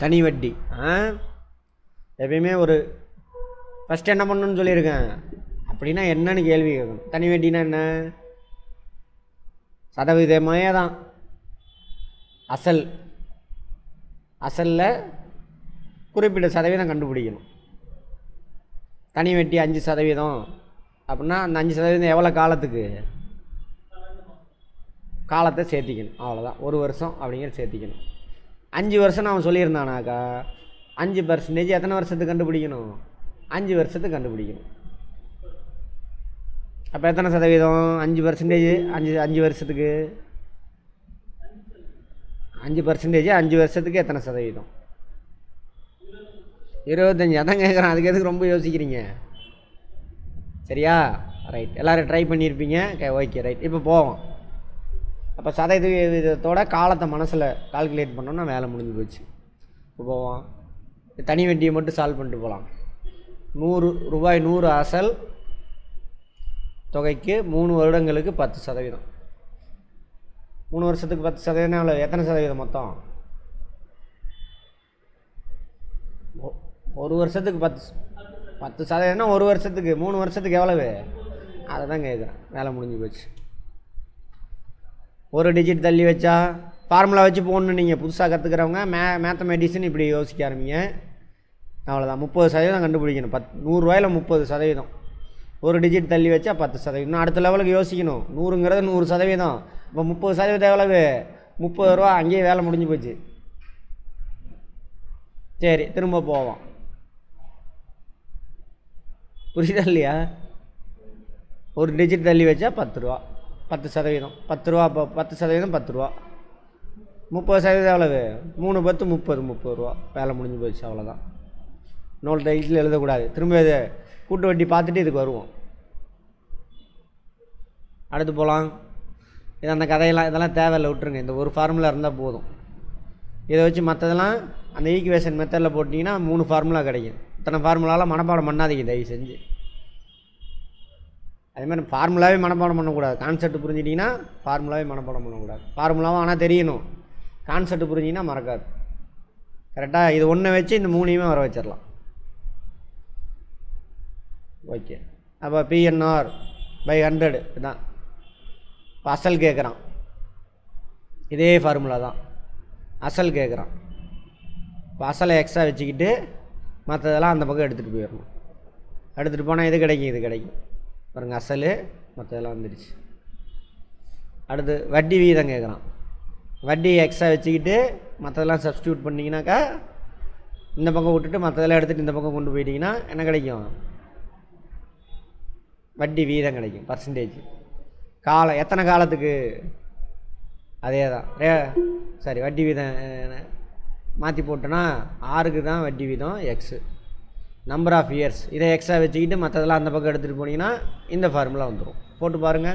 தனி வட்டி ஆ எப்பயுமே ஒரு ஃபஸ்ட் என்ன பண்ணணும்னு சொல்லியிருக்கேன் அப்படின்னா என்னன்னு கேள்வி கேட்கணும் தனி வட்டினா என்ன சதவீதமே தான் அசல் அசலில் குறிப்பிட்ட சதவீதம் கண்டுபிடிக்கணும் தனி வட்டி அஞ்சு சதவீதம் அப்படின்னா அந்த அஞ்சு சதவீதம் எவ்வளோ காலத்துக்கு காலத்தை சேர்த்திக்கணும் அவ்வளோதான் ஒரு வருஷம் அப்படிங்கிறத சேர்த்திக்கணும் அஞ்சு வருஷம் அவன் சொல்லியிருந்தானாக்கா அஞ்சு பர்சன்டேஜ் எத்தனை வருஷத்துக்கு கண்டுபிடிக்கணும் அஞ்சு வருஷத்துக்கு கண்டுபிடிக்கணும் அப்போ எத்தனை சதவீதம் அஞ்சு பர்சன்டேஜ் அஞ்சு அஞ்சு வருஷத்துக்கு அஞ்சு பர்சன்டேஜ் அஞ்சு வருஷத்துக்கு எத்தனை சதவீதம் இருபத்தஞ்சி அதான் கேட்குறேன் அதுக்கு எதுக்கு ரொம்ப யோசிக்கிறீங்க சரியா ரைட் எல்லோரும் ட்ரை பண்ணியிருப்பீங்க ஓகே ரைட் இப்போ போவோம் அப்போ சதவீதத்தோட காலத்தை மனசில் கால்குலேட் பண்ணோம்னா வேலை முடிஞ்சு போச்சு இப்போ போவோம் இந்த தனி வட்டியை மட்டும் சால்வ் பண்ணிட்டு போகலாம் நூறு ரூபாய் நூறு அசல் தொகைக்கு மூணு வருடங்களுக்கு பத்து சதவீதம் மூணு வருஷத்துக்கு பத்து சதவீதம் எவ்வளோ எத்தனை சதவீதம் மொத்தம் ஒ- ஒரு வருஷத்துக்கு பத்து ச- பத்து சதவீதம்னா ஒரு வருஷத்துக்கு மூணு வருஷத்துக்கு எவ்வளவு அதை தான் கேட்குறேன் வேலை முடிஞ்சு போச்சு ஒரு டிஜிட் தள்ளி வச்சா ஃபார்முலா வச்சு போடணும் நீங்கள் புதுசாக கற்றுக்கிறவங்க மே மேத்தமெட்டிக்ஸ்னு இப்படி யோசிக்க ஆரம்பிங்க அவ்வளோதான் முப்பது சதவீதம் கண்டுபிடிக்கணும் பத் நூறுரூவாயில் முப்பது சதவீதம் ஒரு டிஜிட் தள்ளி வச்சா பத்து சதவீதம் இன்னும் அடுத்த லெவலுக்கு யோசிக்கணும் நூறுங்கிறது நூறு சதவீதம் இப்போ முப்பது சதவீதம் எவ்வளவு முப்பது ரூபா அங்கேயே வேலை முடிஞ்சு போச்சு சரி திரும்ப போவோம் புரியுதா இல்லையா ஒரு டிஜிட் தள்ளி வச்சா பத்து ரூபா பத்து சதவீதம் பத்து ரூபா இப்போ பத்து சதவீதம் பத்து ரூபா முப்பது சதவீதம் எவ்வளவு மூணு பத்து முப்பது முப்பது ரூபா வேலை முடிஞ்சு போச்சு அவ்வளோதான் நோல் டைட்டில் எழுதக்கூடாது திரும்ப இது கூட்டு வட்டி பார்த்துட்டு இதுக்கு வருவோம் அடுத்து போகலாம் இது அந்த கதையெல்லாம் இதெல்லாம் தேவையில்லை விட்டுருங்க இந்த ஒரு ஃபார்முலா இருந்தால் போதும் இதை வச்சு மற்றதெல்லாம் அந்த ஈக்குவேஷன் மெத்தடில் போட்டிங்கன்னா மூணு ஃபார்முலா கிடைக்கும் இத்தனை ஃபார்முலாலாம் மனப்பாடம் பண்ணாதீங்க தயவு செஞ்சு அதே மாதிரி ஃபார்முலாவே மனப்பாடம் பண்ணக்கூடாது கான்செப்ட் புரிஞ்சிட்டிங்கன்னா ஃபார்முலாவே மனப்பாடம் பண்ணக்கூடாது ஃபார்முலாவும் ஆனால் தெரியணும் கான்செப்ட் புரிஞ்சிங்கன்னா மறக்காது கரெக்டாக இது ஒன்றை வச்சு இந்த மூணையுமே வர வச்சிடலாம் ஓகே அப்போ பிஎன்ஆர் பை ஹண்ட்ரடு இதுதான் இப்போ அசல் கேட்குறான் இதே ஃபார்முலா தான் அசல் கேட்குறான் இப்போ அசலை எக்ஸ்ட்ரா வச்சுக்கிட்டு மற்றதெல்லாம் அந்த பக்கம் எடுத்துகிட்டு போயிடணும் எடுத்துகிட்டு போனால் இது கிடைக்கும் இது கிடைக்கும் பாருங்க அசல் மற்றதெல்லாம் வந்துடுச்சு அடுத்து வட்டி வீதம் கேட்குறான் வட்டி எக்ஸ்ட்ரா வச்சுக்கிட்டு மற்றதெல்லாம் சப்ஸ்டியூட் பண்ணிங்கனாக்கா இந்த பக்கம் விட்டுட்டு மற்றதெல்லாம் எடுத்துகிட்டு இந்த பக்கம் கொண்டு போயிட்டீங்கன்னா என்ன கிடைக்கும் வட்டி வீதம் கிடைக்கும் பர்சன்டேஜ் காலம் எத்தனை காலத்துக்கு அதே தான் ரே சாரி வட்டி வீதம் மாற்றி போட்டோன்னா ஆறுக்கு தான் வட்டி வீதம் எக்ஸு நம்பர் ஆஃப் இயர்ஸ் இதை எக்ஸ்ட்ரா வச்சுக்கிட்டு மற்றதெல்லாம் அந்த பக்கம் எடுத்துகிட்டு போனீங்கன்னா இந்த ஃபார்முலா வந்துடும் போட்டு பாருங்கள்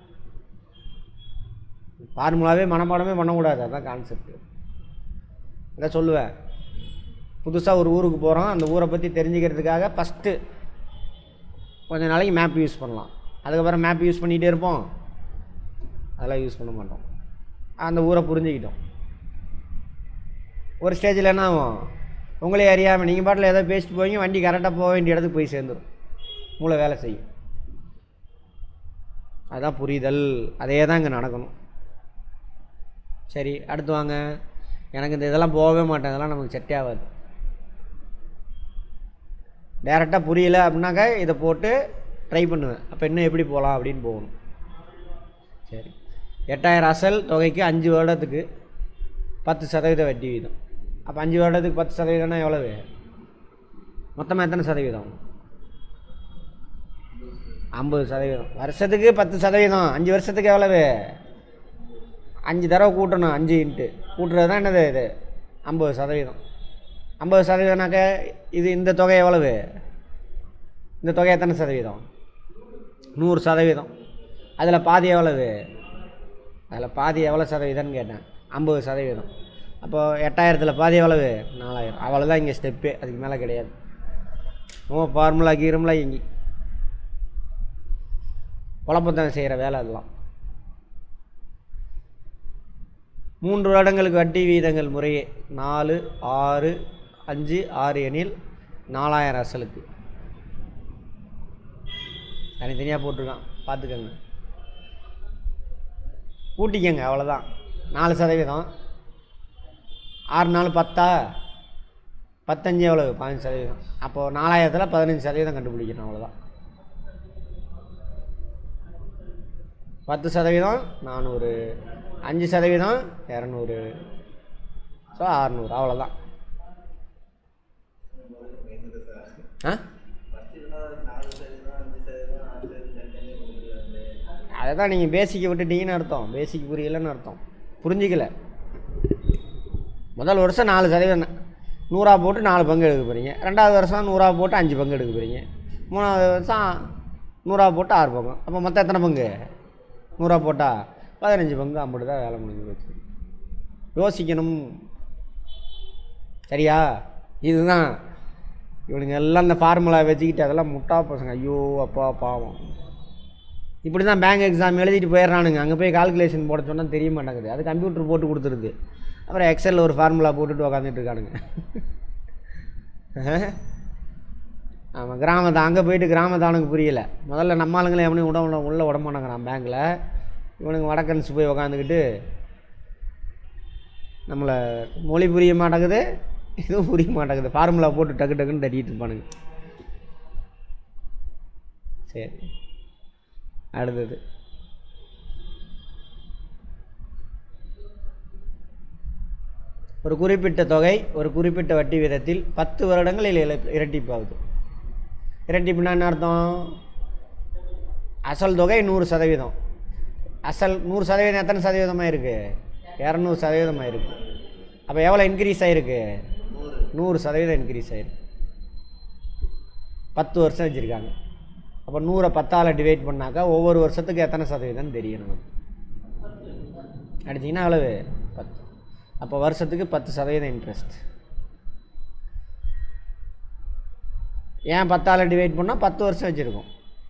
ஃபார்முலாவே மனப்பாடமே பண்ணக்கூடாது அதான் கான்செப்ட் இதை சொல்லுவேன் புதுசாக ஒரு ஊருக்கு போகிறோம் அந்த ஊரை பற்றி தெரிஞ்சுக்கிறதுக்காக ஃபஸ்ட்டு கொஞ்ச நாளைக்கு மேப் யூஸ் பண்ணலாம் அதுக்கப்புறம் மேப் யூஸ் பண்ணிகிட்டே இருப்போம் அதெல்லாம் யூஸ் பண்ண மாட்டோம் அந்த ஊரை புரிஞ்சுக்கிட்டோம் ஒரு ஸ்டேஜில் என்ன ஆகும் உங்களே அறியாமல் நீங்கள் பாட்டில் ஏதோ பேசிட்டு போவீங்க வண்டி கரெக்டாக போக வேண்டிய இடத்துக்கு போய் சேர்ந்துடும் மூளை வேலை செய்யும் அதான் புரிதல் அதே தான் இங்கே நடக்கணும் சரி அடுத்து வாங்க எனக்கு இந்த இதெல்லாம் போகவே மாட்டேன் இதெல்லாம் நமக்கு செட்டே ஆகாது டேரெக்டாக புரியல அப்படின்னாக்கா இதை போட்டு ட்ரை பண்ணுவேன் அப்போ இன்னும் எப்படி போகலாம் அப்படின்னு போகணும் சரி எட்டாயிரம் அசல் தொகைக்கு அஞ்சு வருடத்துக்கு பத்து சதவீத வட்டி வீதம் அப்போ அஞ்சு வருடத்துக்கு பத்து சதவீதம்னா எவ்வளவு மொத்தமாக எத்தனை சதவீதம் ஐம்பது சதவீதம் வருஷத்துக்கு பத்து சதவீதம் அஞ்சு வருஷத்துக்கு எவ்வளவு அஞ்சு தடவை கூட்டணும் அஞ்சு இன்ட்டு கூட்டுறது தான் என்னது இது ஐம்பது சதவீதம் ஐம்பது சதவீதம்னாக்க இது இந்த தொகை எவ்வளவு இந்த தொகை எத்தனை சதவீதம் நூறு சதவீதம் அதில் பாதி எவ்வளவு அதில் பாதி எவ்வளோ சதவீதம்னு கேட்டேன் ஐம்பது சதவீதம் அப்போது எட்டாயிரத்தில் பாதி எவ்வளவு நாலாயிரம் அவ்வளோதான் இங்கே ஸ்டெப்பு அதுக்கு மேலே கிடையாது நோ ஃபார்முலா கீரமுலா எங்கி குழப்பத்தான் செய்கிற வேலை அதெல்லாம் மூன்று வருடங்களுக்கு வட்டி வீதங்கள் முறையே நாலு ஆறு அஞ்சு ஆறு எனில் நாலாயிரம் அசலுக்கு தனித்தனியாக போட்டிருக்கான் பார்த்துக்கோங்க கூட்டிக்கங்க அவ்வளோதான் நாலு சதவீதம் ஆறு நாள் பத்தா பத்தஞ்சு எவ்வளவு பதினஞ்சு சதவீதம் அப்போது நாலாயிரத்தில் பதினஞ்சு சதவீதம் கண்டுபிடிக்கணும் அவ்வளோதான் பத்து சதவீதம் நானூறு அஞ்சு சதவீதம் இரநூறு ஸோ அறநூறு அவ்வளோதான் ஆ அதை தான் நீங்கள் பேசிக்கை விட்டுட்டீங்கன்னு அர்த்தம் பேசிக் புரியலைன்னு அர்த்தம் புரிஞ்சிக்கல முதல் வருஷம் நாலு சதவீதம் நூறா போட்டு நாலு பங்கு எடுக்க போகிறீங்க ரெண்டாவது வருஷம் நூறா போட்டு அஞ்சு பங்கு எடுக்க போகிறீங்க மூணாவது வருஷம் நூறா போட்டு ஆறு பங்கு அப்போ மொத்தம் எத்தனை பங்கு நூறா போட்டால் பதினஞ்சு பங்கு அம்பிட்டு தான் வேலை முடிஞ்சு போச்சு யோசிக்கணும் சரியா இதுதான் இவனுங்க எல்லாம் இந்த ஃபார்முலா வச்சுக்கிட்டு அதெல்லாம் முட்டா பசங்க ஐயோ அப்பா பாவம் இப்படி தான் பேங்க் எக்ஸாம் எழுதிட்டு போயிடுறானுங்க அங்கே போய் கால்குலேஷன் போட சொன்னால் தெரிய மாட்டேங்குது அது கம்ப்யூட்டர் போட்டு கொடுத்துருது அப்புறம் எக்ஸலில் ஒரு ஃபார்முலா போட்டுட்டு உக்காந்துட்டு இருக்கானுங்க ஆமாம் கிராமத்தை அங்கே போயிட்டு கிராமத்தானுக்கு புரியல முதல்ல நம்ம ஆளுங்களை எவனையும் விட விட உள்ளே விட மாட்டேங்கிறான் பேங்க்கில் இவனுங்க வடக்கன்ஸ் போய் உக்காந்துக்கிட்டு நம்மளை மொழி புரிய மாட்டேங்குது இதுவும் புரிய மாட்டேங்குது ஃபார்முலா போட்டு டக்கு டக்குன்னு தட்டிட்டு இருப்பானுங்க சரி அடுத்தது ஒரு குறிப்பிட்ட தொகை ஒரு குறிப்பிட்ட வட்டி வீதத்தில் பத்து வருடங்களில் இல- இரட்டிப்பாகுது இரட்டிப்புனா என்ன அர்த்தம் அசல் தொகை நூறு சதவீதம் அசல் நூறு சதவீதம் எத்தனை சதவீதமாக இருக்குது இரநூறு சதவீதமாக இருக்குது அப்போ எவ்வளோ இன்க்ரீஸ் ஆகிருக்கு நூறு சதவீதம் இன்க்ரீஸ் ஆகிருக்கு பத்து வருஷம் வச்சுருக்காங்க அப்போ நூறை பத்தால் டிவைட் பண்ணாக்கா ஒவ்வொரு வருஷத்துக்கு எத்தனை சதவீதம் தெரியும் நமக்கு அடிச்சிங்கன்னா எவ்வளவு பத்து அப்போ வருஷத்துக்கு பத்து சதவீதம் இன்ட்ரெஸ்ட் ஏன் பத்தால் டிவைட் பண்ணால் பத்து வருஷம் வச்சுருக்கோம்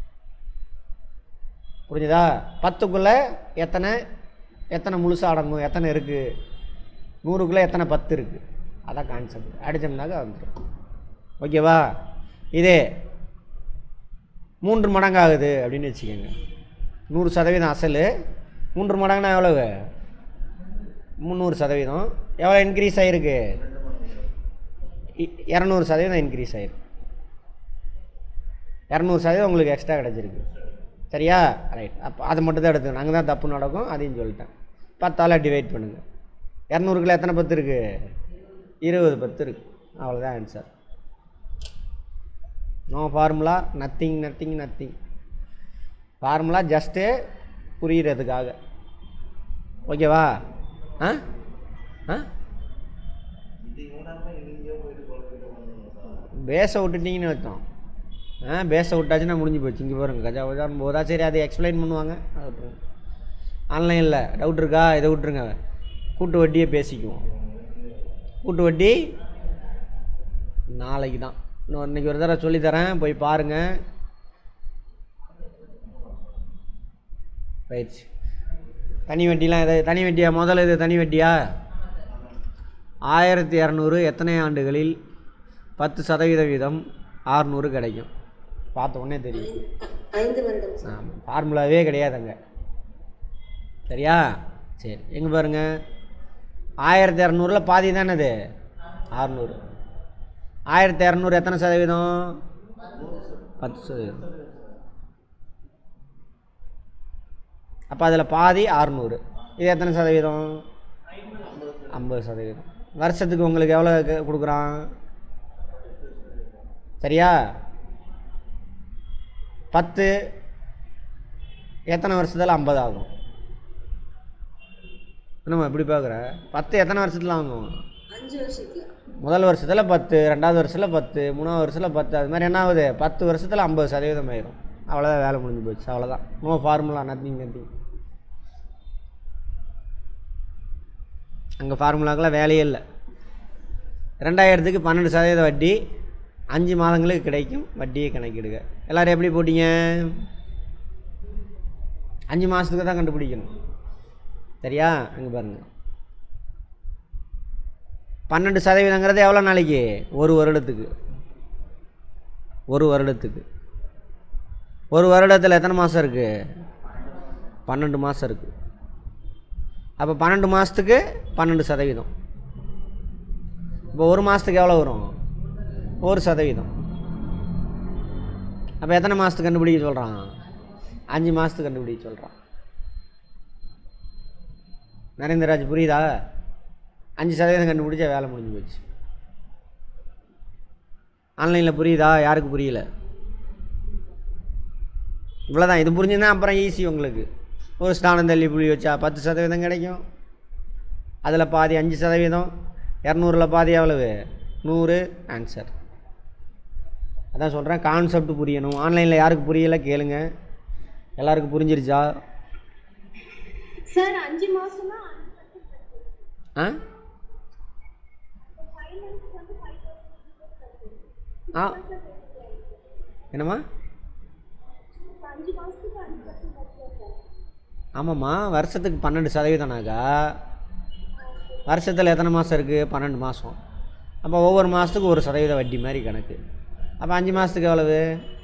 புரிஞ்சுதா பத்துக்குள்ளே எத்தனை எத்தனை முழுசாக அடங்கும் எத்தனை இருக்குது நூறுக்குள்ளே எத்தனை பத்து இருக்குது அதான் கான்செப்ட் அடித்தோம்னாக்கா வந்துடும் ஓகேவா இதே மூன்று மடங்கு ஆகுது அப்படின்னு வச்சுக்கோங்க நூறு சதவீதம் அசல் மூன்று மடங்குனா எவ்வளவு முந்நூறு சதவீதம் எவ்வளோ இன்க்ரீஸ் ஆகிருக்கு இ- இரநூறு சதவீதம் இன்க்ரீஸ் ஆகிருக்கு இரநூறு சதவீதம் உங்களுக்கு எக்ஸ்ட்ரா கிடச்சிருக்கு சரியா ரைட் அப்போ அதை மட்டும் தான் எடுத்துக்கணும் அங்கே தான் தப்பு நடக்கும் அதையும் சொல்லிட்டேன் பத்தால் டிவைட் பண்ணுங்கள் இரநூறுக்குள்ள எத்தனை பத்து இருக்குது இருபது பத்து இருக்குது அவ்வளோதான் answer no formula nothing nothing nothing formula just புரிகிறதுக்காக ஓகேவா ஆ ஆ பேச விட்டுட்டீங்கன்னு அர்த்தம் ஆ பேச விட்டாச்சுன்னா முடிஞ்சு போச்சு இங்கே பாருங்க கஜா கஜான்னு போதா சரி அதை எக்ஸ்பிளைன் பண்ணுவாங்க அது விட்ருங்க ஆன்லைனில் டவுட் இருக்கா இதை விட்ருங்க கூட்டு வட்டியே பேசிக்குவோம் கூட்டு வட்டி நாளைக்கு தான் இன்னும் இன்னைக்கு ஒரு தடவை சொல்லித்தரேன் போய் பாருங்கள் பயிற்சி தனி வட்டிலாம் எது தனி வட்டியா முதல்ல இது தனி வட்டியா ஆயிரத்தி இரநூறு எத்தனை ஆண்டுகளில் பத்து சதவீத வீதம் ஆறுநூறு கிடைக்கும் பார்த்த உடனே தெரியும் ஐந்து வருடம் சார் ஆமாம் ஃபார்முலாவே கிடையாதுங்க சரியா சரி எங்கே பாருங்க ஆயிரத்தி இரநூறுல பாதி தானே அது ஆறுநூறு ஆயிரத்தி இரநூறு எத்தனை சதவீதம் பத்து சதவீதம் அப்போ அதில் பாதி ஆறுநூறு இது எத்தனை சதவீதம் ஐம்பது சதவீதம் வருஷத்துக்கு உங்களுக்கு எவ்வளோ க- கொடுக்குறான் சரியா பத்து எத்தனை வருஷத்தில் ஐம்பது ஆகும் என்னம்மா இப்படி பார்க்குற பத்து எத்தனை வருஷத்தில் ஆகும் அஞ்சு வருஷத்துல முதல் வருஷத்தில் பத்து ரெண்டாவது வருஷத்தில் பத்து மூணாவது வருஷத்தில் பத்து அது மாதிரி என்ன ஆகுது பத்து வருஷத்தில் ஐம்பது சதவீதம் ஆயிரும் அவ்வளோதான் வேலை முடிஞ்சு போச்சு அவ்வளோதான் நோ ஃபார்முலா நத்திங் நத்திங் அங்கே ஃபார்முலாக்கெல்லாம் வேலையே இல்லை ரெண்டாயிரத்துக்கு பன்னெண்டு சதவீத வட்டி அஞ்சு மாதங்களுக்கு கிடைக்கும் வட்டியை கணக்கிடுங்க எல்லோரும் எப்படி போட்டீங்க அஞ்சு மாதத்துக்கு தான் கண்டுபிடிக்கணும் சரியா அங்கே பாருங்கள் பன்னெண்டு சதவீதங்கிறது எவ்வளோ நாளைக்கு ஒரு வருடத்துக்கு ஒரு வருடத்துக்கு ஒரு வருடத்தில் எத்தனை மாதம் இருக்குது பன்னெண்டு மாதம் இருக்குது அப்போ பன்னெண்டு மாதத்துக்கு பன்னெண்டு சதவீதம் இப்போ ஒரு மாதத்துக்கு எவ்வளோ வரும் ஒரு சதவீதம் அப்போ எத்தனை மாதத்துக்கு கண்டுபிடிக்க சொல்கிறான் அஞ்சு மாதத்துக்கு கண்டுபிடிக்க சொல்கிறான் நரேந்திரராஜ் புரியுதா அஞ்சு சதவீதம் கண்டுபிடிச்சா வேலை முடிஞ்சு போச்சு ஆன்லைனில் புரியுதா யாருக்கு புரியல இவ்வளோதான் இது புரிஞ்சுன்னா அப்புறம் ஈஸி உங்களுக்கு ஒரு ஸ்தானம் தள்ளி புள்ளி வச்சா பத்து சதவீதம் கிடைக்கும் அதில் பாதி அஞ்சு சதவீதம் இரநூறில் பாதி எவ்வளவு நூறு ஆன்சர் அதான் சொல்கிறேன் கான்செப்ட் புரியணும் ஆன்லைனில் யாருக்கு புரியல கேளுங்க எல்லாருக்கும் புரிஞ்சிருச்சா சார் அஞ்சு மாசம்னா ஆ ஆ என்னம்மா அஞ்சு மாசத்துக்கு அஞ்சு பர்சன்ட் சார் ஆமாம்மா வருஷத்துக்கு பன்னெண்டு சதவீதம்னாக்கா வருஷத்தில் எத்தனை மாதம் இருக்குது பன்னெண்டு மாதம் அப்போ ஒவ்வொரு மாதத்துக்கு ஒரு சதவீத வட்டி மாதிரி கணக்கு அப்போ அஞ்சு மாதத்துக்கு எவ்வளவு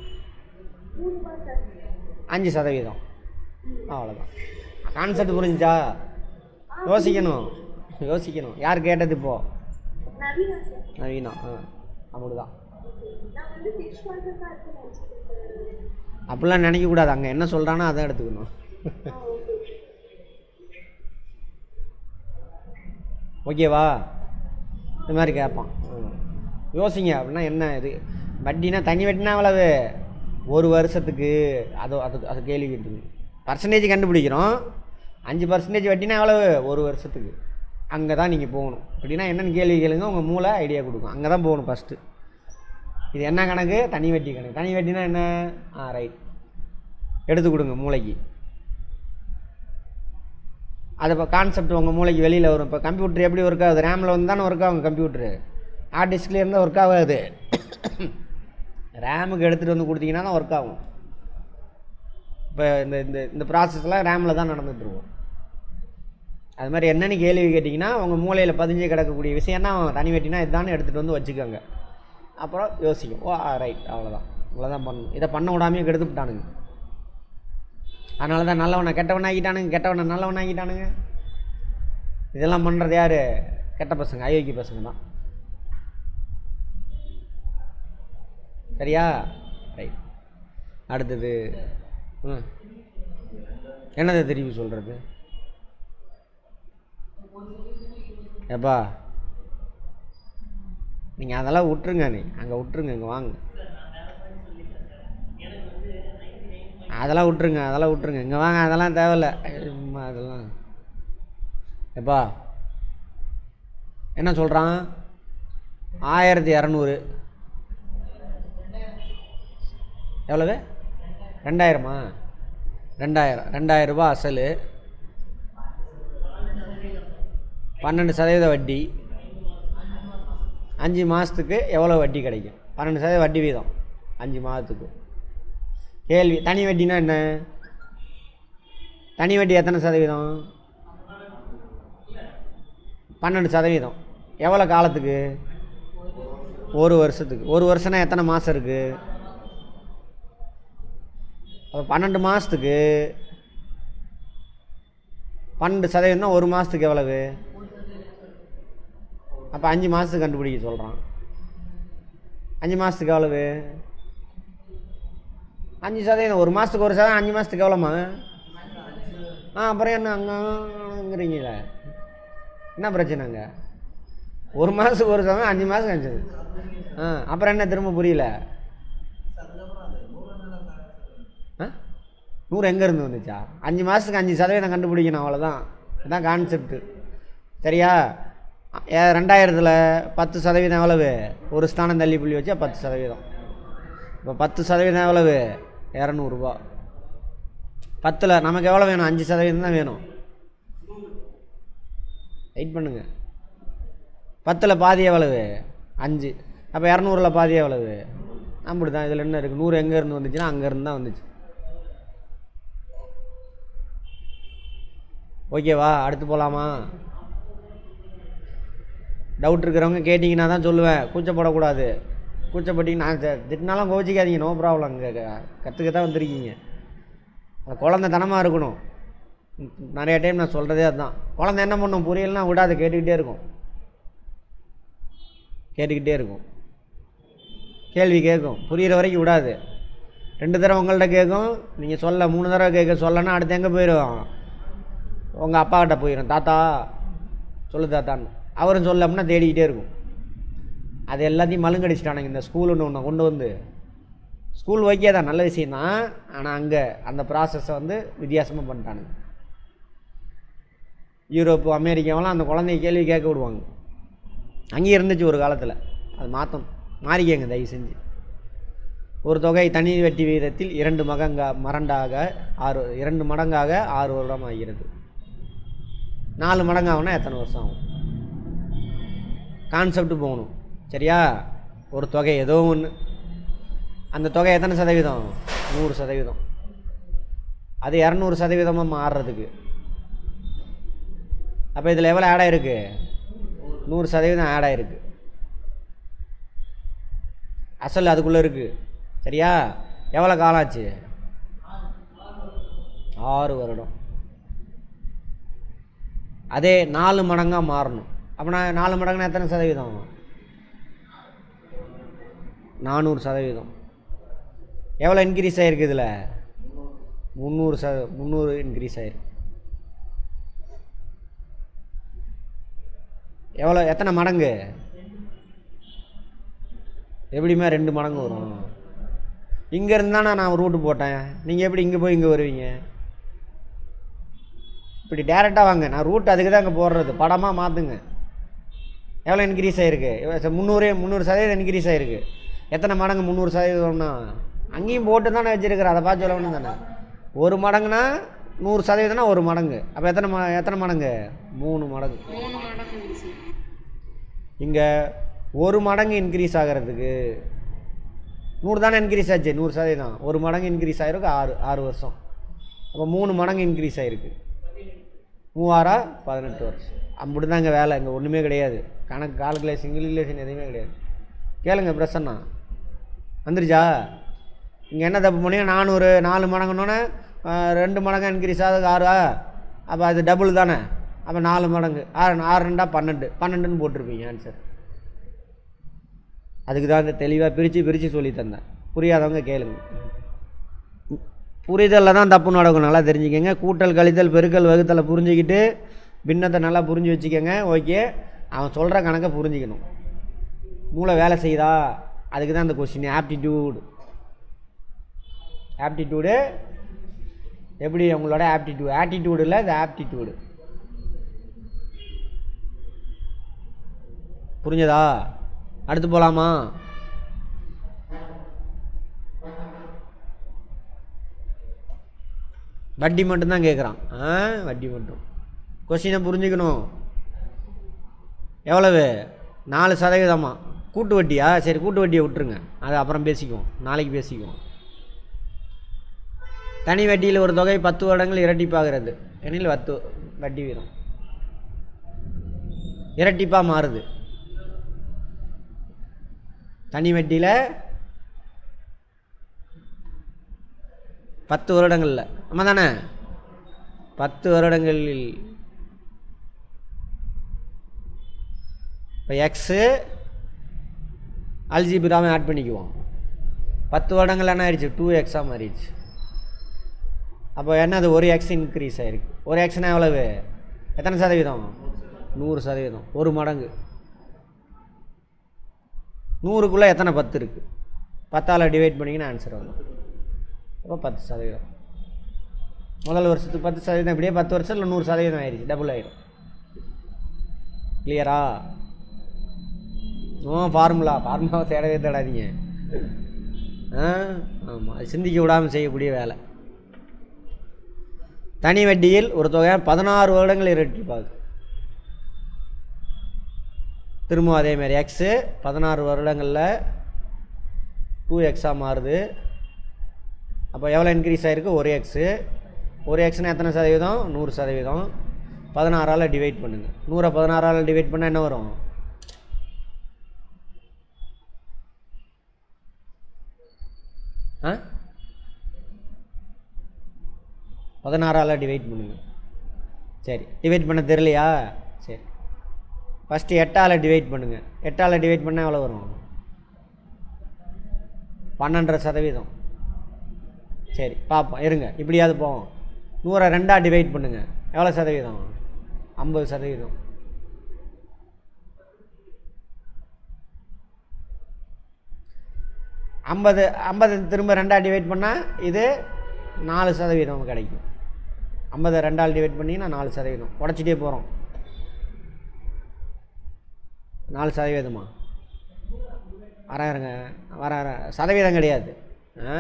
அஞ்சு சதவீதம் அவ்வளோதான் கான்செப்ட் புரிஞ்சுச்சா யோசிக்கணும் யோசிக்கணும் யார் கேட்டது இப்போ நவீனா சார் நவீனா ஆ அப்படிதான் நான் வந்து சிக்ஸ் பர்சன்ட் தான் இருக்குன்னு நினச்சிட்டேன் சார் அப்படிலாம் நினைக்கக்கூடாது அங்கே என்ன சொல்கிறானோ அதான் எடுத்துக்கணும் ஆ ஓகே ஓகேவா இது மாதிரி கேட்பான் ம். யோசிங்க அப்படின்னா என்ன இது வட்டினா தனி வட்டினா எவ்வளவு ஒரு வருஷத்துக்கு அது அது அது கேள்வி கேட்டுங்க பர்சன்டேஜ் கண்டுபிடிக்கிறோம் அஞ்சு பர்சன்டேஜ் வட்டினா எவ்வளவு ஒரு வருஷத்துக்கு அங்கே தான் நீங்கள் போகணும் அப்படின்னா என்னென்னு கேள்வி கேளுங்க உங்கள் மூளை ஐடியா கொடுக்கும் அங்கே தான் போகணும் ஃபஸ்ட்டு இது என்ன கணக்கு தனி வட்டி கணக்கு தனி வட்டினா என்ன ஆ ரைட் எடுத்து கொடுங்க மூளைக்கு அது இப்போ கான்செப்ட் உங்கள் மூளைக்கு வெளியில் வரும் இப்போ கம்ப்யூட்டர் எப்படி ஒர்க் ஆகுது ரேமில் வந்து தானே ஒர்க் ஆகும் கம்ப்யூட்ரு ஹார்ட் டிஸ்க்லேயே இருந்தால் ஒர்க் ஆகாது ரேமுக்கு எடுத்துகிட்டு வந்து கொடுத்தீங்கன்னா தான் ஒர்க் ஆகும் இப்போ இந்த இந்த இந்த ப்ராசஸ்லாம் ரேமில் தான் நடந்துகிட்ருக்கும் அது மாதிரி என்னென்னு கேள்வி கேட்டிங்கன்னா உங்கள் மூளையில் பதிஞ்சு கிடக்கக்கூடிய விஷயம்னா தனி வெட்டினா இதுதானே எடுத்துகிட்டு வந்து வச்சுக்கோங்க அப்புறம் யோசிக்கும் ஓ ரைட் அவ்வளோதான் இவ்வளோதான் பண்ணணும் இதை பண்ண விடாமையே கெடுத்து விட்டானுங்க அதனால தான் நல்லவனை கெட்டவன் ஆக்கிட்டானுங்க கெட்டவனை நல்லவன் ஆக்கிட்டானுங்க இதெல்லாம் பண்ணுறது யார் கெட்ட பசங்க அயோக்கிய பசங்க தான் சரியா ரைட் அடுத்தது ம் என்னதை திருப்பி சொல்கிறது ஏப்பா நீங்கள் அதெல்லாம் விட்டுருங்க நீ அங்கே விட்டுருங்க இங்கே வாங்க அதெல்லாம் விட்டுருங்க அதெல்லாம் விட்டுருங்க இங்கே வாங்க அதெல்லாம் தேவையில்ல சும்மா அதெல்லாம் எப்பா என்ன சொல்கிறான் ஆயிரத்தி இரநூறு எவ்வளவு ரெண்டாயிரமா ரெண்டாயிரம் ரெண்டாயிரம் ரூபாய் அசல் பன்னெண்டு சதவீத வட்டி அஞ்சு மாதத்துக்கு எவ்வளோ வட்டி கிடைக்கும் பன்னெண்டு சதவீத வட்டி வீதம் அஞ்சு மாதத்துக்கு கேள்வி தனி வட்டினா என்ன தனி வட்டி எத்தனை சதவீதம் பன்னெண்டு சதவீதம் எவ்வளோ காலத்துக்கு ஒரு வருஷத்துக்கு ஒரு வருஷம்னா எத்தனை மாதம் இருக்குது அப்போ பன்னெண்டு மாதத்துக்கு பன்னெண்டு சதவீதம்னா ஒரு மாதத்துக்கு எவ்வளவு அப்போ அஞ்சு மாதத்துக்கு கண்டுபிடிக்க சொல்கிறான் அஞ்சு மாதத்துக்கு எவ்வளவு அஞ்சு சதவீதம் ஒரு மாதத்துக்கு ஒரு சதவீதம் அஞ்சு மாதத்துக்கு எவ்வளோம்மா ஆ அப்புறம் என்ன அங்கங்கிறீங்களே என்ன பிரச்சனைங்க ஒரு மாதத்துக்கு ஒரு சதவீதம் அஞ்சு மாதம் அஞ்சு ஆ அப்புறம் என்ன திரும்ப புரியல ஆ நூறு எங்கேருந்து வந்துச்சா அஞ்சு மாதத்துக்கு அஞ்சு சதவீதம் கண்டுபிடிக்கணும் அவ்வளோதான் இதுதான் கான்செப்ட்டு சரியா ஏ ரெண்டாயிரத்தில் பத்து சதவீதம் எவ்வளவு ஒரு ஸ்தானம் தள்ளி புள்ளி வச்சா பத்து சதவீதம் இப்போ பத்து சதவீதம் எவ்வளவு இரநூறுபா பத்தில் நமக்கு எவ்வளோ வேணும் அஞ்சு சதவீதம் தான் வேணும் வெயிட் பண்ணுங்க பத்தில் பாதி எவ்வளவு அஞ்சு அப்போ இரநூறுல பாதி எவ்வளவு அப்படி தான் இதில் என்ன இருக்குது நூறு எங்கே இருந்து வந்துச்சுன்னா அங்கேருந்து தான் வந்துச்சு ஓகேவா அடுத்து போகலாமா டவுட் இருக்கிறவங்க கேட்டிங்கன்னா தான் சொல்லுவேன் கூச்சப்படக்கூடாது கூச்சப்பட்டீங்க நான் தி- திட்டினாலும் கோச்சிக்காதீங்க நோ ப்ராப்ளம் இங்கே கற்றுக்க தான் வந்திருக்கீங்க அந்த குழந்தை தனமாக இருக்கணும் ம், நிறைய டைம் நான் சொல்கிறதே அதுதான் குழந்தை என்ன பண்ணும் புரியலன்னா விடாது கேட்டுக்கிட்டே இருக்கும் கேட்டுக்கிட்டே இருக்கும் கேள்வி கேட்கும் புரிகிற வரைக்கும் விடாது ரெண்டு தடவை உங்கள்கிட்ட கேட்கும் நீங்கள் சொல்ல மூணு தடவை கேட்க சொல்லனா அடுத்து எங்கே போயிடும் உங்கள் அப்பா கிட்ட போயிடும் தாத்தா சொல்லு தாத்தான்னு அவரும் சொல்லம்னா தேடிக்கிட்டே இருக்கும் அது எல்லாத்தையும் மழுங்கடிச்சிட்டானுங்க இந்த ஸ்கூலுன்னு ஒன்று கொண்டு வந்து ஸ்கூல் ஓகே தான் நல்ல விஷயந்தான் ஆனால் அங்கே அந்த ப்ராசஸை வந்து வித்தியாசமாக பண்ணிட்டானுங்க யூரோப்பு அமெரிக்காவெல்லாம் அந்த குழந்தைய கேள்வி கேட்க விடுவாங்க அங்கேயும் இருந்துச்சு ஒரு காலத்தில் அது மாற்றணும் மாறிக்கங்க தயவு செஞ்சு ஒரு தொகை தனி வெட்டி வீதத்தில் இரண்டு மகங்கா மரண்டாக ஆறு இரண்டு மடங்காக ஆறு வருடம் ஆகிறது நாலு மடங்காகுனா எத்தனை வருஷம் ஆகும் கான்செப்ட் போகணும் சரியா ஒரு தொகை ஏதோ ஒன்று அந்த தொகை எத்தனை சதவீதம் நூறு சதவீதம் அது இரநூறு சதவீதமாக மாறுறதுக்கு அப்போ இதில் எவ்வளோ ஆட் ஆயிருக்கு நூறு சதவீதம் ஆட் ஆயிருக்கு அசல் அதுக்குள்ளே இருக்குது சரியா எவ்வளோ காலம் ஆச்சு ஆறு வருடம் அதே நாலு மடங்காக மாறணும் அப்படின்னா நாலு மடங்குனா எத்தனை சதவீதம் நானூறு சதவீதம் எவ்வளோ இன்க்ரீஸ் ஆகிருக்கு இதில் முந்நூறு சத முந்நூறு இன்க்ரீஸ் ஆகிருக்கு எவ்வளோ எத்தனை மடங்கு எப்படியுமே ரெண்டு மடங்கு வரும் இங்கே இருந்தானா நான் ரூட்டு போட்டேன் நீங்கள் எப்படி இங்கே போய் இங்கே வருவீங்க இப்படி டேரெக்டாக வாங்க நான் ரூட் அதுக்கு தான் அங்கே போடுறது படமாக மாற்றுங்க எவ்வளோ இன்க்ரீஸ் ஆகிருக்கு இவ- முந்நூறு முந்நூறு சதவீதம் இன்க்ரீஸ் ஆகிருக்கு எத்தனை மடங்கு முந்நூறு சதவீதம்னா அங்கேயும் போட்டு தானே வச்சுருக்கிறேன் அதை பார்த்து சொல்லணும் தானே ஒரு மடங்குனா நூறு சதவீதம்னா ஒரு மடங்கு அப்போ எத்தனை ம எத்தனை மடங்கு மூணு மடங்கு மூணு மடங்கு ஈஸி இங்கே ஒரு மடங்கு இன்க்ரீஸ் ஆகிறதுக்கு நூறு தானே இன்க்ரீஸ் ஆச்சு நூறு சதவீதம் ஒரு மடங்கு இன்க்ரீஸ் ஆகிருக்கு ஆறு ஆறு வருஷம் அப்போ மூணு மடங்கு இன்க்ரீஸ் ஆகிருக்கு மூவாரா பதினெட்டு வருஷம் அப்படி தான் இங்கே வேலை இங்கே ஒன்றுமே கிடையாது கணக்கு கால்குலேஷன் கில்குலேஷன் எதுவுமே கிடையாது கேளுங்க பிரசன்னா வந்துருச்சா இங்கே என்ன தப்பு பண்ணீங்க நானூறு நாலு மடங்குனோன்னே ரெண்டு மடங்கு இன்க்ரீஸ் ஆகுது ஆறா அப்போ அது டபுள் தானே அப்போ நாலு மடங்கு ஆறு ஆறு ரெண்டா பன்னெண்டு பன்னெண்டுன்னு போட்டிருப்பீங்க ஆன்சர் அதுக்கு தான் இந்த தெளிவாக பிரித்து பிரித்து சொல்லி தந்தேன் புரியாதவங்க கேளுங்க புரிதலில் தான் தப்பு நடக்கும் நல்லா தெரிஞ்சுக்கங்க கூட்டல் கழித்தல் பெருக்கல் வகுத்தலை புரிஞ்சுக்கிட்டு பின்னத்தை நல்லா புரிஞ்சு வச்சுக்கோங்க ஓகே அவன் சொல்கிற கணக்கை புரிஞ்சுக்கணும் மூளை வேலை செய்யுதா அதுக்கு தான் இந்த கொஸ்டின் ஆப்டிடியூடு ஆப்டிடியூடு எப்படி உங்களோட ஆப்டிடியூட் ஆட்டிடியூடு இல்லை இது ஆப்டிடியூடு புரிஞ்சதா அடுத்து போகலாமா வட்டி மட்டும்தான் கேட்குறான் ஆ வட்டி மட்டும் கொஸ்டினை புரிஞ்சுக்கணும் எவ்வளவு நாலு சதவீதமா கூட்டு வட்டியா சரி கூட்டு வட்டியை விட்டுருங்க அது அப்புறம் பேசிக்குவோம் நாளைக்கு பேசிக்குவோம் தனி வட்டியில் ஒரு தொகை பத்து வருடங்கள் இரட்டிப்பாகிறது எனில் பத்து வட்டி வீதம் இரட்டிப்பாக மாறுது தனி வட்டியில் பத்து வருடங்களில் ஆமாம் தானே பத்து வருடங்களில் இப்போ எக்ஸு அல்ஜிபிராம ஆட் பண்ணிக்குவோம் பத்து வருடங்கள் என்ன ஆயிடுச்சு டூ எக்ஸாக மாறிடுச்சு அப்போ என்னது ஒரு எக்ஸ் இன்க்ரீஸ் ஆயிருக்கு ஒரு எக்ஸ்னா எவ்வளவு எத்தனை சதவீதம் நூறு சதவீதம் ஒரு மடங்கு நூறுக்குள்ளே எத்தனை பத்து இருக்குது பத்தால் டிவைட் பண்ணிங்கன்னா ஆன்சர் வரும் அப்போ பத்து சதவீதம் முதல் வருஷத்துக்கு பத்து சதவீதம் இப்படியே பத்து வருஷத்தில் நூறு சதவீதம் ஆயிடுச்சு டபுள் ஆயிடும் கிளியரா ஓ ஃபார்முலா ஃபார்முலாவை தேடவே தேடாதீங்க ஆ ஆமாம் அது சிந்திக்க விடாமல் செய்யக்கூடிய வேலை தனி வட்டியில் ஒரு தொகை பதினாறு வருடங்கள் இரட்டிப்பாகுது திரும்பவும் அதேமாரி எக்ஸு பதினாறு வருடங்களில் டூ எக்ஸாக மாறுது அப்போ எவ்வளோ இன்க்ரீஸ் ஆகிருக்கு ஒரு எக்ஸு ஒரு எக்ஸ்னால் எத்தனை சதவீதம் நூறு சதவீதம் பதினாறால் டிவைட் பண்ணுங்கள் நூறை பதினாறால் டிவைட் பண்ணால் என்ன வரும் ஆ பதினாறால் டிவைட் பண்ணுங்க சரி டிவைட் பண்ண தெரியலையா சரி ஃபஸ்ட்டு எட்டால் டிவைட் பண்ணுங்கள் எட்டால் டிவைட் பண்ணால் எவ்வளோ வரும் பன்னெண்டரை சதவீதம் சரி பார்ப்போம் இருங்க இப்படியாவது போவோம் நூறை ரெண்டாக டிவைட் பண்ணுங்கள் எவ்வளோ சதவீதம் ஐம்பது சதவீதம் ஐம்பது ஐம்பது திரும்ப ரெண்டாக டிவைட் பண்ணால் இது நாலு சதவீதம் கிடைக்கும் ஐம்பதை ரெண்டால் டிவைட் பண்ணிங்கன்னா நாலு சதவீதம் உடச்சிட்டே போகிறோம் நாலு சதவீதமா வரேன் இருங்க வரேன் வரேன் சதவீதம் கிடையாது ஆ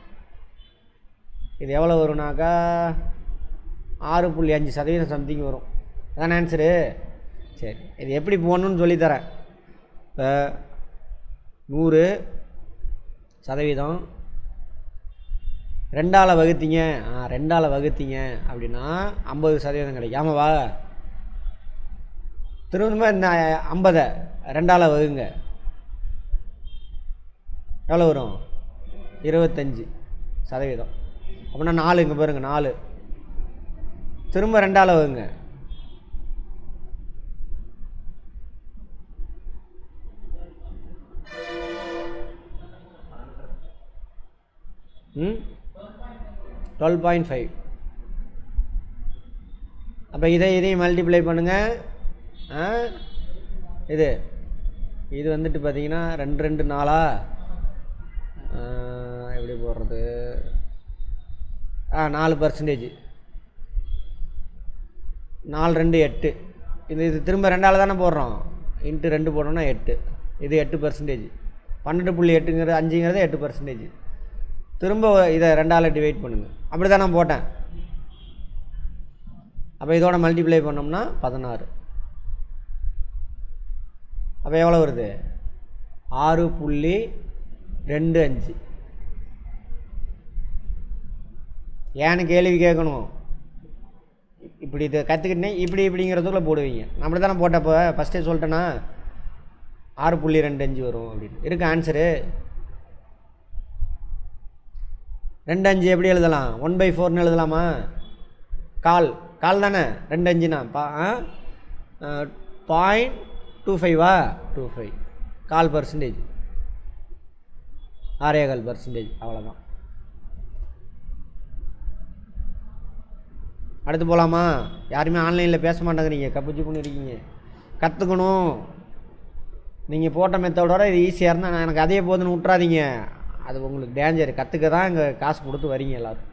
இது எவ்வளோ வரும்னாக்கா ஆறு புள்ளி அஞ்சு சதவீதம் சம்திங் வரும் அதான் ஆன்சரு சரி இது எப்படி போடணும்னு சொல்லித்தரேன் இப்போ நூறு சதவீதம் ரெண்டால் வகுத்தீங்க ஆ ரெண்டால் வகுத்தீங்க அப்படின்னா ஐம்பது சதவீதம் கிடைக்கும் ஆமாவா திரும்ப இந்த ஐம்பதை ரெண்டால் வகுங்க எவ்வளோ வரும் இருபத்தஞ்சி சதவீதம் அப்படின்னா நாலு இங்கே பாருங்க நாலு திரும்ப ரெண்டால் வகுங்க ம் டுவெல் பாயிண்ட் ஃபைவ் அப்போ இதை இதையும் மல்டிப்ளை பண்ணுங்கள் ஆ இது இது வந்துட்டு பார்த்தீங்கன்னா ரெண்டு ரெண்டு நாளா ஆ, எப்படி போடுறது ஆ நாலு பர்சன்டேஜ் நாலு ரெண்டு எட்டு இது இது திரும்ப ரெண்டால் தானே போடுறோம் இன்ட்டு ரெண்டு போட்டோம்னா எட்டு இது எட்டு பர்சன்டேஜ் பன்னெண்டு புள்ளி எட்டுங்கிறது அஞ்சுங்கிறது எட்டு பர்சன்டேஜ் திரும்ப இதை ரெண்டால் டிவைட் பண்ணுங்கள் அப்படி தான் நான் போட்டேன் அப்போ இதோட மல்டிப்ளை பண்ணோம்னா பதினாறு அப்போ எவ்வளோ வருது ஆறு புள்ளி ரெண்டு அஞ்சு ஏன்னு கேள்வி கேட்கணும் இப்படி இதை கற்றுக்கிட்டேன் இப்படி இப்படிங்கிறதுக்குள்ளே போடுவீங்க அப்படி தானே போட்டப்போ ஃபஸ்ட்டே சொல்லிட்டேன்னா ஆறு புள்ளி ரெண்டு அஞ்சு வரும் அப்படின்னு இருக்கு ஆன்சரு ரெண்டு அஞ்சு எப்படி எழுதலாம் ஒன் பை ஃபோர்னு எழுதலாமா கால் கால் தானே ரெண்டு அஞ்சுனா பா பாயிண்ட் டூ ஃபைவா டூ ஃபைவ் கால் பர்சன்டேஜ் ஆறே கால் பர்சன்டேஜ் அவ்வளோதான் அடுத்து போகலாமா யாருமே ஆன்லைனில் பேச மாட்டேங்கிறீங்க கப்பிச்சு பண்ணி இருக்கீங்க கற்றுக்கணும் நீங்கள் போட்ட மெத்தடோட இது ஈஸியாக இருந்தால் நான் எனக்கு அதே போதுன்னு விட்றாதீங்க அது உங்களுக்கு டேஞ்சர் கற்றுக்க தான் இங்கே காசு கொடுத்து வரீங்க எல்லோரும்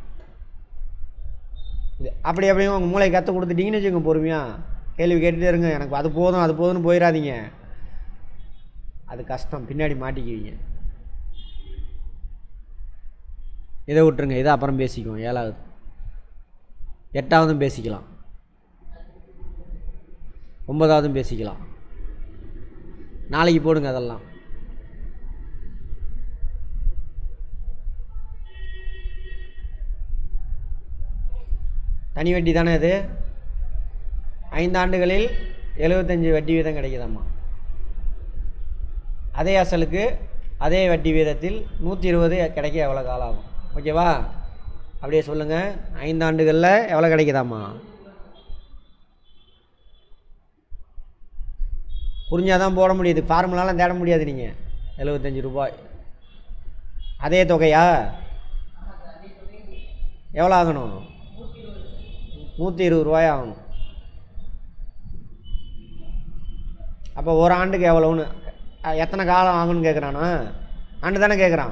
இது அப்படி அப்படியே உங்கள் மூளை கற்றுக் கொடுத்துட்டீங்கன்னு வச்சுக்கோங்க பொறுமையாக கேள்வி கேட்டுகிட்டே இருங்க எனக்கு அது போதும் அது போதும்னு போயிடாதீங்க அது கஷ்டம் பின்னாடி மாட்டிக்குவீங்க இதை விட்டுருங்க இதை அப்புறம் பேசிக்குவோம் ஏழாவது எட்டாவதும் பேசிக்கலாம் ஒன்பதாவதும் பேசிக்கலாம் நாளைக்கு போடுங்க அதெல்லாம் தனி வட்டி தானே அது ஐந்தாண்டுகளில் எழுபத்தஞ்சி வட்டி வீதம் கிடைக்குதாம்மா அதே அசலுக்கு அதே வட்டி வீதத்தில் நூற்றி இருபது கிடைக்க எவ்வளோ காலம் ஆகும் ஓகேவா அப்படியே சொல்லுங்கள் ஐந்தாண்டுகளில் எவ்வளோ கிடைக்குதாம்மா புரிஞ்சால் தான் போட முடியுது ஃபார்முலாலாம் தேட முடியாது நீங்கள் எழுபத்தஞ்சி ரூபாய் அதே தொகையா எவ்வளோ ஆகணும் நூற்றி இருபது ரூபாய் ஆகணும் அப்போ ஒரு ஆண்டுக்கு எவ்வளோன்னு அ, எத்தனை காலம் ஆகும்னு கேட்குறானா ஆண்டு தானே கேட்குறான்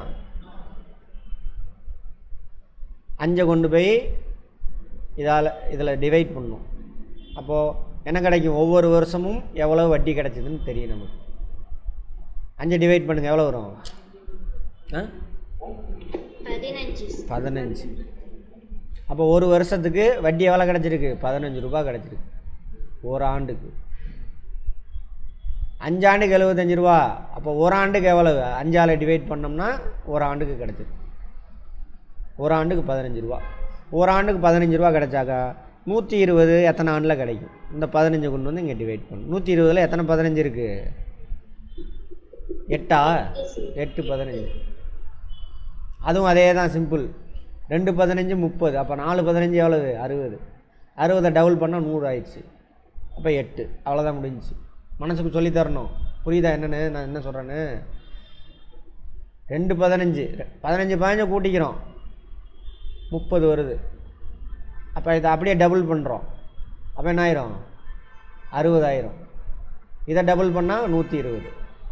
அஞ்சை கொண்டு போய் இதால் இதில் டிவைட் பண்ணணும் அப்போது என்ன கிடைக்கும் ஒவ்வொரு வருஷமும் எவ்வளோ வட்டி கிடைச்சிதுன்னு தெரியும் நமக்கு அஞ்சை டிவைட் பண்ணுங்கள் எவ்வளோ வரும் ஆ பதினஞ்சு பதினஞ்சு அப்போ ஒரு வருஷத்துக்கு வட்டி எவ்வளோ கிடச்சிருக்கு பதினஞ்சு ரூபாய் கிடச்சிருக்கு ஒரு ஆண்டுக்கு அஞ்சாண்டுக்கு எழுபத்தஞ்சு ரூபா அப்போ ஒரு ஆண்டுக்கு எவ்வளவு அஞ்சால் டிவைட் பண்ணோம்னா ஒரு ஆண்டுக்கு கிடச்சிருக்கு ஒரு ஆண்டுக்கு பதினஞ்சு ரூபா ஒரு ஆண்டுக்கு பதினஞ்சு ரூபா கிடைச்சாக்கா நூற்றி இருபது எத்தனை ஆண்டில் கிடைக்கும் இந்த பதினஞ்சு கொண்டு வந்து இங்கே டிவைட் பண்ணணும் நூற்றி இருபதில் எத்தனை பதினஞ்சு இருக்குது எட்டா எட்டு பதினஞ்சு அதுவும் அதே தான் சிம்பிள் ரெண்டு பதினஞ்சு முப்பது அப்போ நாலு பதினஞ்சு எவ்வளவு அறுபது அறுபதை டபுள் பண்ணால் நூறு ஆயிடுச்சு அப்போ எட்டு அவ்வளோதான் முடிஞ்சுச்சு மனசுக்கு சொல்லி தரணும் புரியுதா என்னென்னு நான் என்ன சொல்கிறேன்னு ரெண்டு பதினஞ்சு ரெ- பதினஞ்சு பதினஞ்சு கூட்டிக்கிறோம் முப்பது வருது அப்போ இதை அப்படியே டபுள் பண்ணுறோம் அப்போ என்ன ஆயிரும் அறுபதாயிரம் இதை டபுள் பண்ணால் நூற்றி இருபது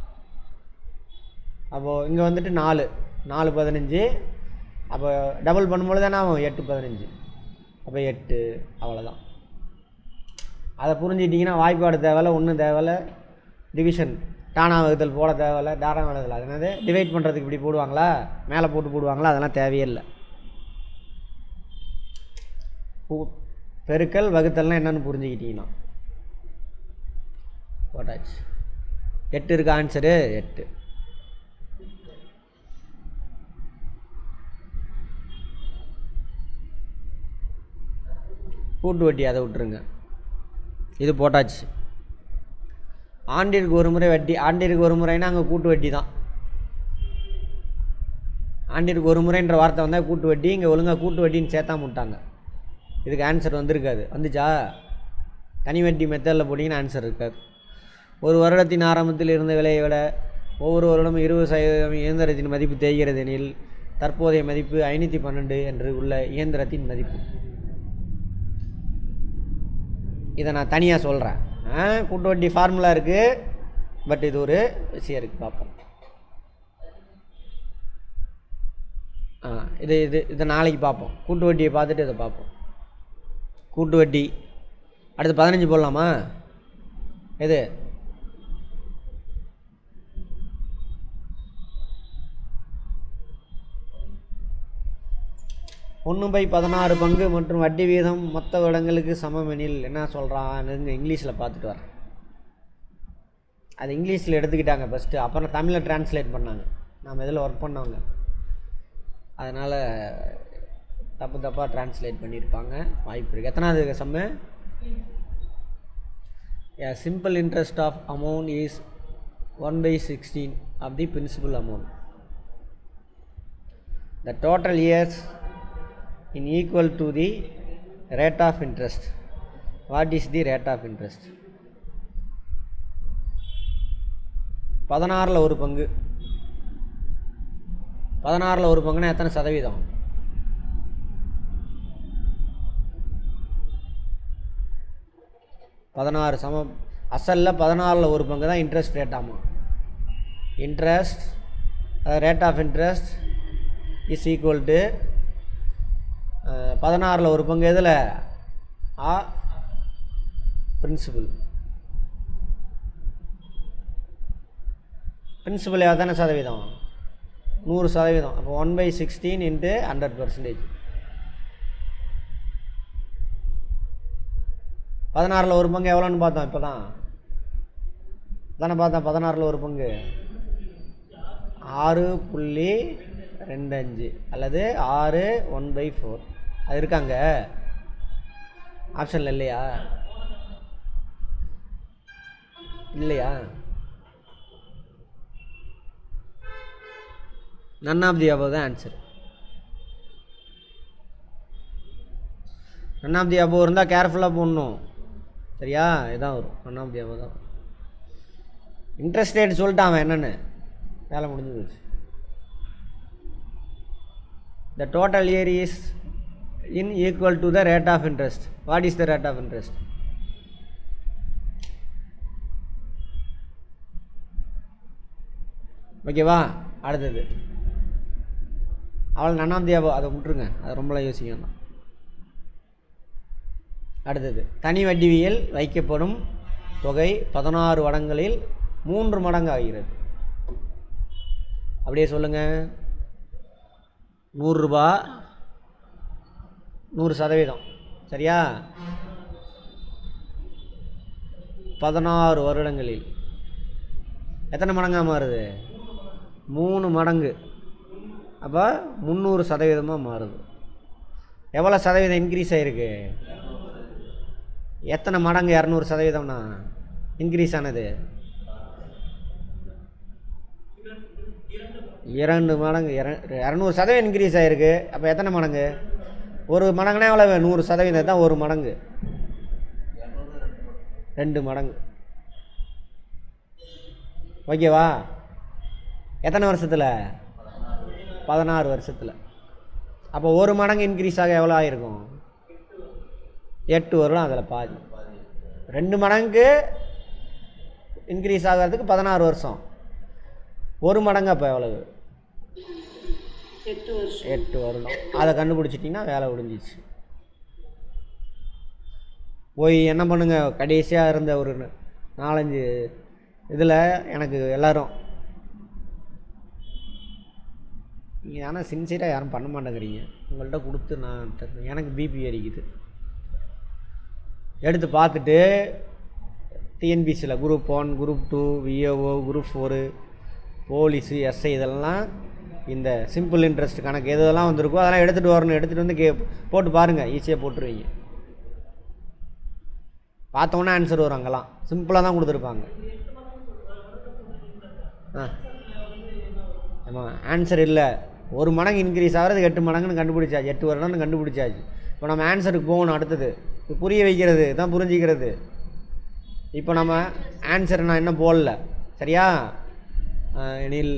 அப்போது இங்கே வந்துட்டு நாலு நாலு பதினஞ்சு அப்போ டபுள் பண்ணும்பொழுது என்ன ஆகும் எட்டு பதினஞ்சு அப்போ எட்டு அவ்வளோதான் அதை புரிஞ்சுக்கிட்டிங்கன்னா வாய்ப்பாடு தேவையில்ல ஒன்றும் தேவையில்ல டிவிஷன் டானா வகுத்தல் போட தேவையில்ல டானா வகுத்தல் அது என்னது டிவைட் பண்ணுறதுக்கு இப்படி போடுவாங்களா மேலே போட்டு போடுவாங்களா அதெல்லாம் தேவையே இல்லை உ- பெருக்கல் வகுத்தல்னா என்னன்னு புரிஞ்சுக்கிட்டீங்கன்னா போட்டாச்சு எட்டு இருக்கு ஆன்சரு எட்டு கூட்டு வட்டி அதை விட்டுருங்க இது போட்டாச்சு ஆண்டிற்கு ஒரு முறை வட்டி ஆண்டிற்கு ஒரு முறைன்னா அங்கே கூட்டு வட்டி தான் ஆண்டிற்கு ஒரு முறைன்ற வார்த்தை வந்தால் கூட்டு வட்டி இங்கே ஒழுங்காக கூட்டு வட்டின்னு சேர்த்தாம விட்டாங்க இதுக்கு ஆன்சர் வந்திருக்காது வந்துச்சா தனி வட்டி மெத்தடில் போட்டிங்கன்னா ஆன்சர் இருக்காது ஒரு வருடத்தின் ஆரம்பத்தில் இருந்த விலையை விட ஒவ்வொரு வருடமும் இருபது சதவீதம் இயந்திரத்தின் மதிப்பு தேய்கிறது எனில் தற்போதைய மதிப்பு ஐநூற்றி பன்னெண்டு என்று உள்ள இயந்திரத்தின் மதிப்பு இதை நான் தனியாக சொல்கிறேன் கூட்டு வட்டி ஃபார்முலா இருக்குது பட் இது ஒரு விஷயம் இருக்குது பார்ப்போம் ஆ இது இது இதை நாளைக்கு பார்ப்போம் கூட்டு வட்டியை பார்த்துட்டு இதை பார்ப்போம் கூட்டு வட்டி அடுத்து பதினஞ்சு போடலாமா எது ஒன்று பை பதினாறு பங்கு மற்றும் வட்டி வீதம் மொத்த இடங்களுக்கு சமம் எனில் என்ன சொல்கிறான் இங்கிலீஷில் பார்த்துட்டு வரேன் அது இங்கிலீஷில் எடுத்துக்கிட்டாங்க ஃபஸ்ட்டு அப்புறம் தமிழில் ட்ரான்ஸ்லேட் பண்ணாங்க நாம் இதில் ஒர்க் பண்ணவங்க அதனால் தப்பு தப்பாக ட்ரான்ஸ்லேட் பண்ணியிருப்பாங்க வாய்ப்பு இருக்குது எத்தனாவது சம்மு A simple interest of amount is 1 by 16 of the principal amount. The total years in equal to the rate of interest. What is the rate of interest? பதினாறில் ஒரு பங்கு பதினாறில் ஒரு பங்குனா எத்தனை சதவீதம் பதினாறு சமம் அசலில் பதினாறில் ஒரு பங்கு தான் இன்ட்ரெஸ்ட் ரேட் ஆமாம் interest rate of interest is equal to பதினாறில் ஒரு பங்கு எதில் ஆ பிரின்சிபல் பிரின்சிபல் எத்தனை சதவீதம் நூறு சதவீதம் அப்போ one by sixteen into hundred percentage பதினாறில் ஒரு பங்கு எவ்வளோன்னு பார்த்தோம் இப்போ தான் தானே பார்த்தோம் பதினாறில் ஒரு பங்கு ஆறு புள்ளி ரெண்டு அஞ்சு அல்லது ஆறு ஒன் பை ஃபோர் அது இருக்காங்க ஆப்ஷனில் இல்லையா இல்லையா நன் ஆஃப் தி அபவ் தான் answer none of the above இருந்தால் கேர்ஃபுல்லாக போடணும் சரியா இதான் வரும் நன் ஆஃப் தி அபவ் தான் இன்ட்ரெஸ்ட் ரேட் சொல்லிட்டான் அவன் என்னென்னு வேலை முடிஞ்சு போச்சு the total year is in equal to the rate of interest what is the rate of interest ஓகேவா அடுத்தது அவள் நன்னாம் தேவோ அதை விட்டுருங்க அதை ரொம்பலாம் யோசிக்க வேண்டாம் அடுத்தது தனி வட்டிவியல் வைக்கப்படும் தொகை பதினாறு வடங்களில் மூன்று மடங்கு ஆகிறது அப்படியே சொல்லுங்கள் நூறுரூபா நூறு சதவீதம் சரியா பதினாறு வருடங்களில் எத்தனை மடங்காக மாறுது மூணு மடங்கு அப்போ முந்நூறு சதவீதமாக மாறுது எவ்வளோ சதவீதம் இன்க்ரீஸ் ஆகிருக்கு எத்தனை மடங்கு இரநூறு சதவீதம்னா இன்க்ரீஸ் ஆனது இரண்டு மடங்கு இர- இரநூறு சதவீதம் இன்க்ரீஸ் ஆகிருக்கு அப்போ எத்தனை மடங்கு ஒரு மடங்குனா எவ்வளோ நூறு சதவீதம் தான் ஒரு மடங்கு ரெண்டு மடங்கு ஓகேவா எத்தனை வருஷத்தில் பதினாறு வருஷத்தில் அப்போ ஒரு மடங்கு இன்க்ரீஸ் ஆக எவ்வளோ ஆகிருக்கும் எட்டு வருடம் அதில் பாதி ரெண்டு மடங்கு இன்க்ரீஸ் ஆகிறதுக்கு பதினாறு வருஷம் ஒரு மடங்கு அப்போ எவ்வளவு எட்டு வருஷம் எட்டு வருடம் அதை கண்டுபிடிச்சிட்டிங்கன்னா வேலை முடிஞ்சிச்சு போய் என்ன பண்ணுங்க கடைசியாக இருந்த ஒரு ந- நாலஞ்சு இதில் எனக்கு எல்லாரும் நீங்கள் ஆனால் சின்சியராக யாரும் பண்ண மாட்டேங்கிறீங்க உங்கள்கிட்ட கொடுத்து நான் த- எனக்கு பிபி ஏறிக்குது எடுத்து பார்த்துட்டு டிஎன்பிசியில் group one group two VAO group four police SI இதெல்லாம் இந்த சிம்பிள் இன்ட்ரெஸ்ட் கணக்கு எது எதெல்லாம் வந்திருக்கோ அதெல்லாம் எடுத்துகிட்டு வரணும் எடுத்துகிட்டு வந்து கே போட்டு பாருங்கள் ஈஸியாக போட்டுருவீங்க பார்த்தோன்னே ஆன்சர் வரும் அங்கெல்லாம் சிம்பிளாக தான் கொடுத்துருப்பாங்க ஆ ஆமாம் ஆன்சர் இல்லை ஒரு மடங்கு இன்க்ரீஸ் ஆகிறது எட்டு மடங்குன்னு கண்டுபிடிச்சாச்சு எட்டு வருடம்னு கண்டுபிடிச்சாச்சு இப்போ நம்ம ஆன்சருக்கு போகணும் அடுத்தது இது புரிய வைக்கிறது தான் புரிஞ்சிக்கிறது இப்போ நம்ம ஆன்சர் நான் இன்னும் போடல சரியா ஆ, எனில்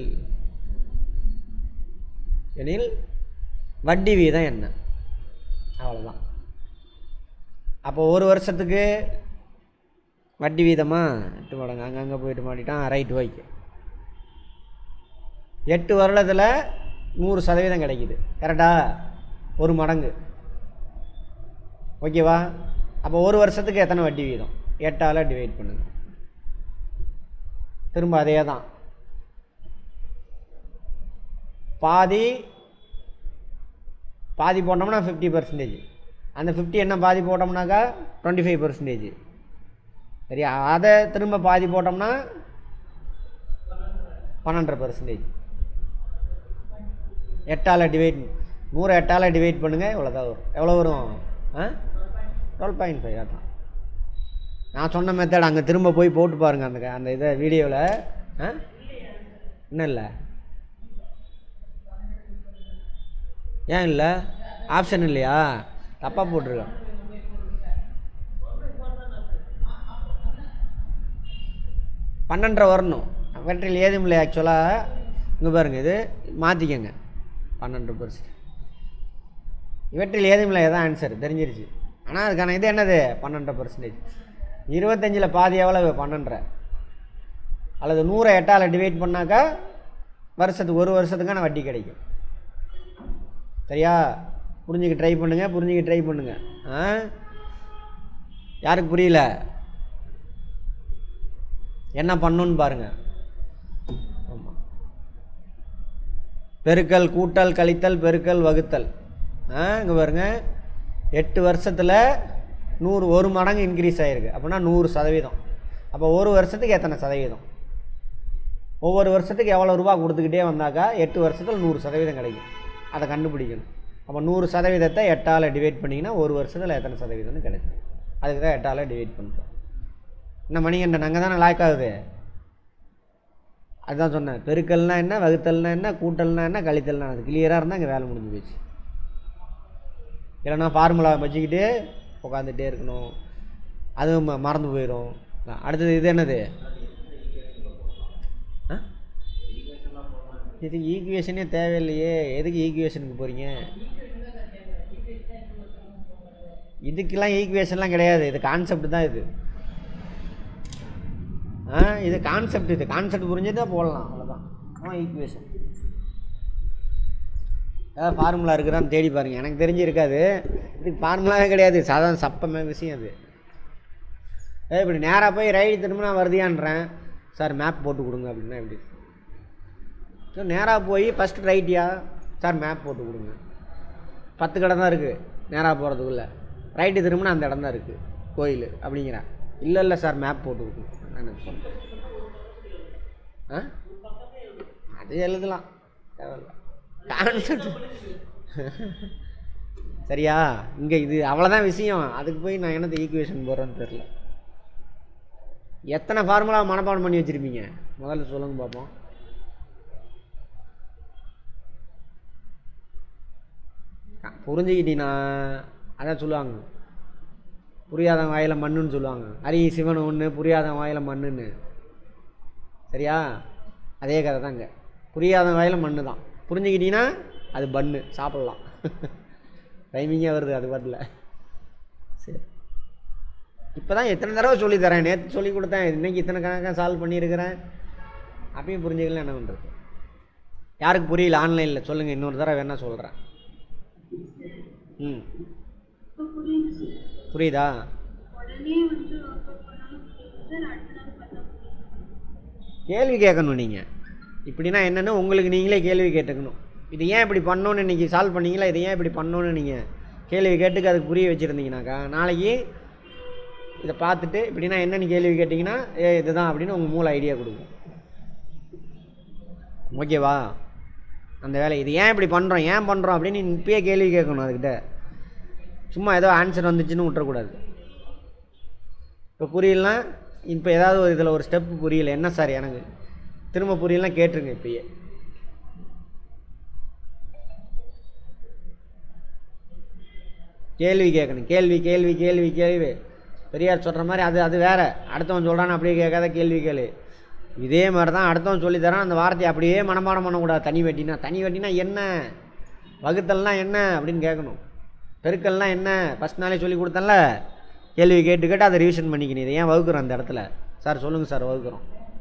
எனில் வட்டி வீதம் என்ன அவ்வளோதான் அப்போ ஒரு வருஷத்துக்கு வட்டி வீதமா எட்டு மடங்கு அங்கங்கே போயிட்டு மாட்டிட்டான் ரைட் ஓகே எட்டு வருடத்தில் நூறு சதவீதம் கிடைக்குது கரெக்டா ஒரு மடங்கு ஓகேவா அப்போ ஒரு வருஷத்துக்கு எத்தனை வட்டி வீதம் எட்டால் டிவைட் பண்ணுங்க திரும்ப அதே தான் பாதி பாதி போட்டோம்னா ஃபிஃப்டி பர்சன்டேஜ் அந்த ஃபிஃப்டி என்ன பாதி போட்டோம்னாக்கா டுவெண்ட்டி ஃபைவ் பர்சன்டேஜ் சரியா அதை திரும்ப பாதி போட்டோம்னா பன்னெண்டரை பர்சன்டேஜ் எட்டால் டிவைட் நூறு எட்டால் டிவைட் பண்ணுங்கள் இவ்வளோ தான் வரும் எவ்வளோ வரும் ஆ டுவெல் பாயிண்ட் ஃபைவ் அதான் நான் சொன்ன மெத்தட் அங்கே திரும்ப போய் போட்டு பாருங்கள் அந்த க- அந்த இதை வீடியோவில் ஆ இன்னும் இல்லை ஏன் இல்லை ஆப்ஷன் இல்லையா தப்பாக போட்டிருக்கேன் பன்னெண்டரை வரணும் அவற்றில் ஏதும் இல்லை ஆக்சுவலாக இங்கே பாருங்கள் இது மாற்றிக்கங்க பன்னெண்டு பர்சன்ட் இவற்றில் ஏதும் இல்லை தான் ஆன்சர் தெரிஞ்சிருச்சு ஆனால் அதுக்கான இது என்னது பன்னெண்டரை பர்சன்டேஜ் இருபத்தஞ்சில் பாதி எவ்வளவு பன்னெண்டரை அல்லது நூறை எட்டால் டிவைட் பண்ணாக்கா வருஷத்துக்கு ஒரு வருஷத்துக்கான வட்டி கிடைக்கும் சரியா புரிஞ்சுக்க ட்ரை பண்ணுங்கள் புரிஞ்சுக்க ட்ரை பண்ணுங்கள் ஆ யாருக்கு புரியல என்ன பண்ணணும்னு பாருங்கள் ஆமாம் பெருக்கல் கூட்டல் கழித்தல் பெருக்கல் வகுத்தல் ஆ இங்கே பாருங்க எட்டு வருஷத்தில் நூறு ஒரு மடங்கு இன்க்ரீஸ் ஆகிருக்கு அப்படின்னா நூறு சதவீதம் அப்போ ஒரு வருஷத்துக்கு எத்தனை சதவீதம் ஒவ்வொரு வருஷத்துக்கு எவ்வளோ ரூபா கொடுத்துக்கிட்டே வந்தாக்கா எட்டு வருஷத்தில் நூறு சதவீதம் கிடைக்கும் அதை கண்டுபிடிக்கணும் அப்போ நூறு சதவீதத்தை எட்டால் டிவைட் பண்ணிங்கன்னா ஒரு வருஷத்தில் எத்தனை சதவீதம்னு கிடைக்கும் அதுக்கு தான் எட்டால் டிவைட் பண்ணுறோம் என்ன மணிகண்டன் அங்கே தானே லாக் ஆகுது அதுதான் சொன்னேன் பெருக்கல்னா என்ன வகுத்தல்னா என்ன கூட்டல்னா என்ன கழித்தல்னா அது கிளியராக இருந்தால் இங்கே வேலை முடிஞ்சு போச்சு இல்லைன்னா ஃபார்முலா வச்சுக்கிட்டு உட்காந்துட்டே இருக்கணும் அதுவும் ம- மறந்து போயிடும் அடுத்தது இது என்னது ஆ இது ஈக்குவேஷனே தேவையில்லையே எதுக்கு ஈக்குவேஷனுக்கு போகிறீங்க இதுக்கெல்லாம் ஈக்குவேஷன்லாம் கிடையாது இது கான்செப்ட் தான் இது ஆ இது கான்செப்ட் இது கான்செப்ட் புரிஞ்சதா போடலாம் அவ்வளோதான் ஆ ஈக்குவேஷன் ஏதாவது ஃபார்முலா இருக்குதான்னு தேடி பாருங்கள் எனக்கு தெரிஞ்சு இருக்காது இதுக்கு ஃபார்முலாவே கிடையாது சாதாரண சப்பமே விஷயம் அது ஏ இப்படி நேராக போய் ரைடு திரும்பினா வருதியான்றேன் சார் மேப் போட்டு கொடுங்க அப்படின்னா எப்படி சார் நேராக போய் ஃபஸ்ட்டு ரைட்டியா சார் மேப் போட்டு கொடுங்க பத்து கடை தான் இருக்குது நேராக போகிறதுக்குள்ள ரைட்டு திரும்பினா அந்த இடம் தான் இருக்குது கோயில் அப்படிங்கிறேன் இல்லை இல்லை சார் மேப் போட்டு கொடுங்க நான் என்ன சொல்றேன்? ஆ அது எழுதலாம் தேவையில்ல கான்செப்ட் சரியா இங்கே இது அவ்வளோதான் விஷயம் அதுக்கு போய் நான் என்னது ஈக்குவேஷன் போடுறேன்னு தெரில எத்தனை ஃபார்முலா மனப்பாடம் பண்ணி வச்சுருப்பீங்க முதல்ல சொல்லுங்க பார்ப்போம் புரிஞ்சுக்கிட்டீங்கன்னா அதான் சொல்லுவாங்க புரியாதவன் வாயில் மண்ணுன்னு சொல்லுவாங்க ஹரி சிவன் ஒன்று புரியாதவன் வாயில் மண்ணுன்னு சரியா அதே கதை தாங்க புரியாதவன் வாயில் மண்ணு தான் புரிஞ்சுக்கிட்டீங்கன்னா அது பன்னு சாப்பிட்லாம் டைமிங்கே வருது அது வரல சரி இப்போ தான் எத்தனை தடவை சொல்லி தரேன் நேற்று சொல்லி கொடுத்தேன் இன்னைக்கு இத்தனை கணக்காக சால்வ் பண்ணியிருக்கிறேன் அப்பயும் புரிஞ்சுக்கல என்ன பண்ணுறது யாருக்கு புரியல ஆன்லைனில் சொல்லுங்கள் இன்னொரு தடவை வேணால் சொல்கிறேன் ம் இப்போ புரியுது சார் புரியுதா உடனே வந்து ஒர்க் அவுட் பண்ணாலும் புரியுது சார் அடுத்த நாள் பண்ண புரியுது கேள்வி கேட்கணும் நீங்கள் இப்படின்னா என்னென்னு உங்களுக்கு நீங்களே கேள்வி கேட்டுக்கணும் இது ஏன் இப்படி பண்ணணும்னு இன்றைக்கி சால்வ் பண்ணீங்களா இது ஏன் இப்படி பண்ணணும்னு நீங்கள் கேள்வி கேட்டுக்கு அதுக்கு புரிய வச்சுருந்தீங்கனாக்கா நாளைக்கு இதை பார்த்துட்டு இப்படின்னா என்னென்னு கேள்வி கேட்டிங்கன்னா ஏ இதுதான் அப்படின்னு உங்கள் மூளை ஐடியா கொடுக்கும் ஓகேவா அந்த வேலை இது ஏன் இப்படி பண்ணுறோம் ஏன் பண்ணுறோம் அப்படின்னு நீ இப்பயே கேள்வி கேட்கணும் அதுக்கிட்ட சும்மா ஏதோ ஆன்சர் வந்துச்சுன்னு விட்டுறக்கூடாது இப்போ புரியலனா இப்போ ஏதாவது ஒரு இதில் ஒரு ஸ்டெப் புரியல என்ன சார் எனக்கு திரும்ப புரியலாம் கேட்டுருங்க இப்பயே கேள்வி கேட்கணும் கேள்வி கேள்வி கேள்வி கேள்வி பெரியார் சொல்கிற மாதிரி அது அது வேற அடுத்தவன் சொல்கிறான் அப்படியே கேட்காத கேள்வி கேளு இதே மாதிரி தான் அடுத்தவன் சொல்லி தரான் அந்த வார்த்தையை அப்படியே மனப்பாடம் பண்ணக்கூடாது தனி வெட்டினா தனி வெட்டினா என்ன வகுத்தல்னா என்ன அப்படின்னு கேட்கணும் பெருக்கல்னா என்ன ஃபஸ்ட் நாளே சொல்லி கொடுத்தேன்ல கேள்வி கேட்டு கேட்டு அதை ரிவிஷன் பண்ணிக்கணும் இதை ஏன் வகுக்கிறோம் அந்த இடத்துல சார் சொல்லுங்கள் சார் வகுக்கிறோம்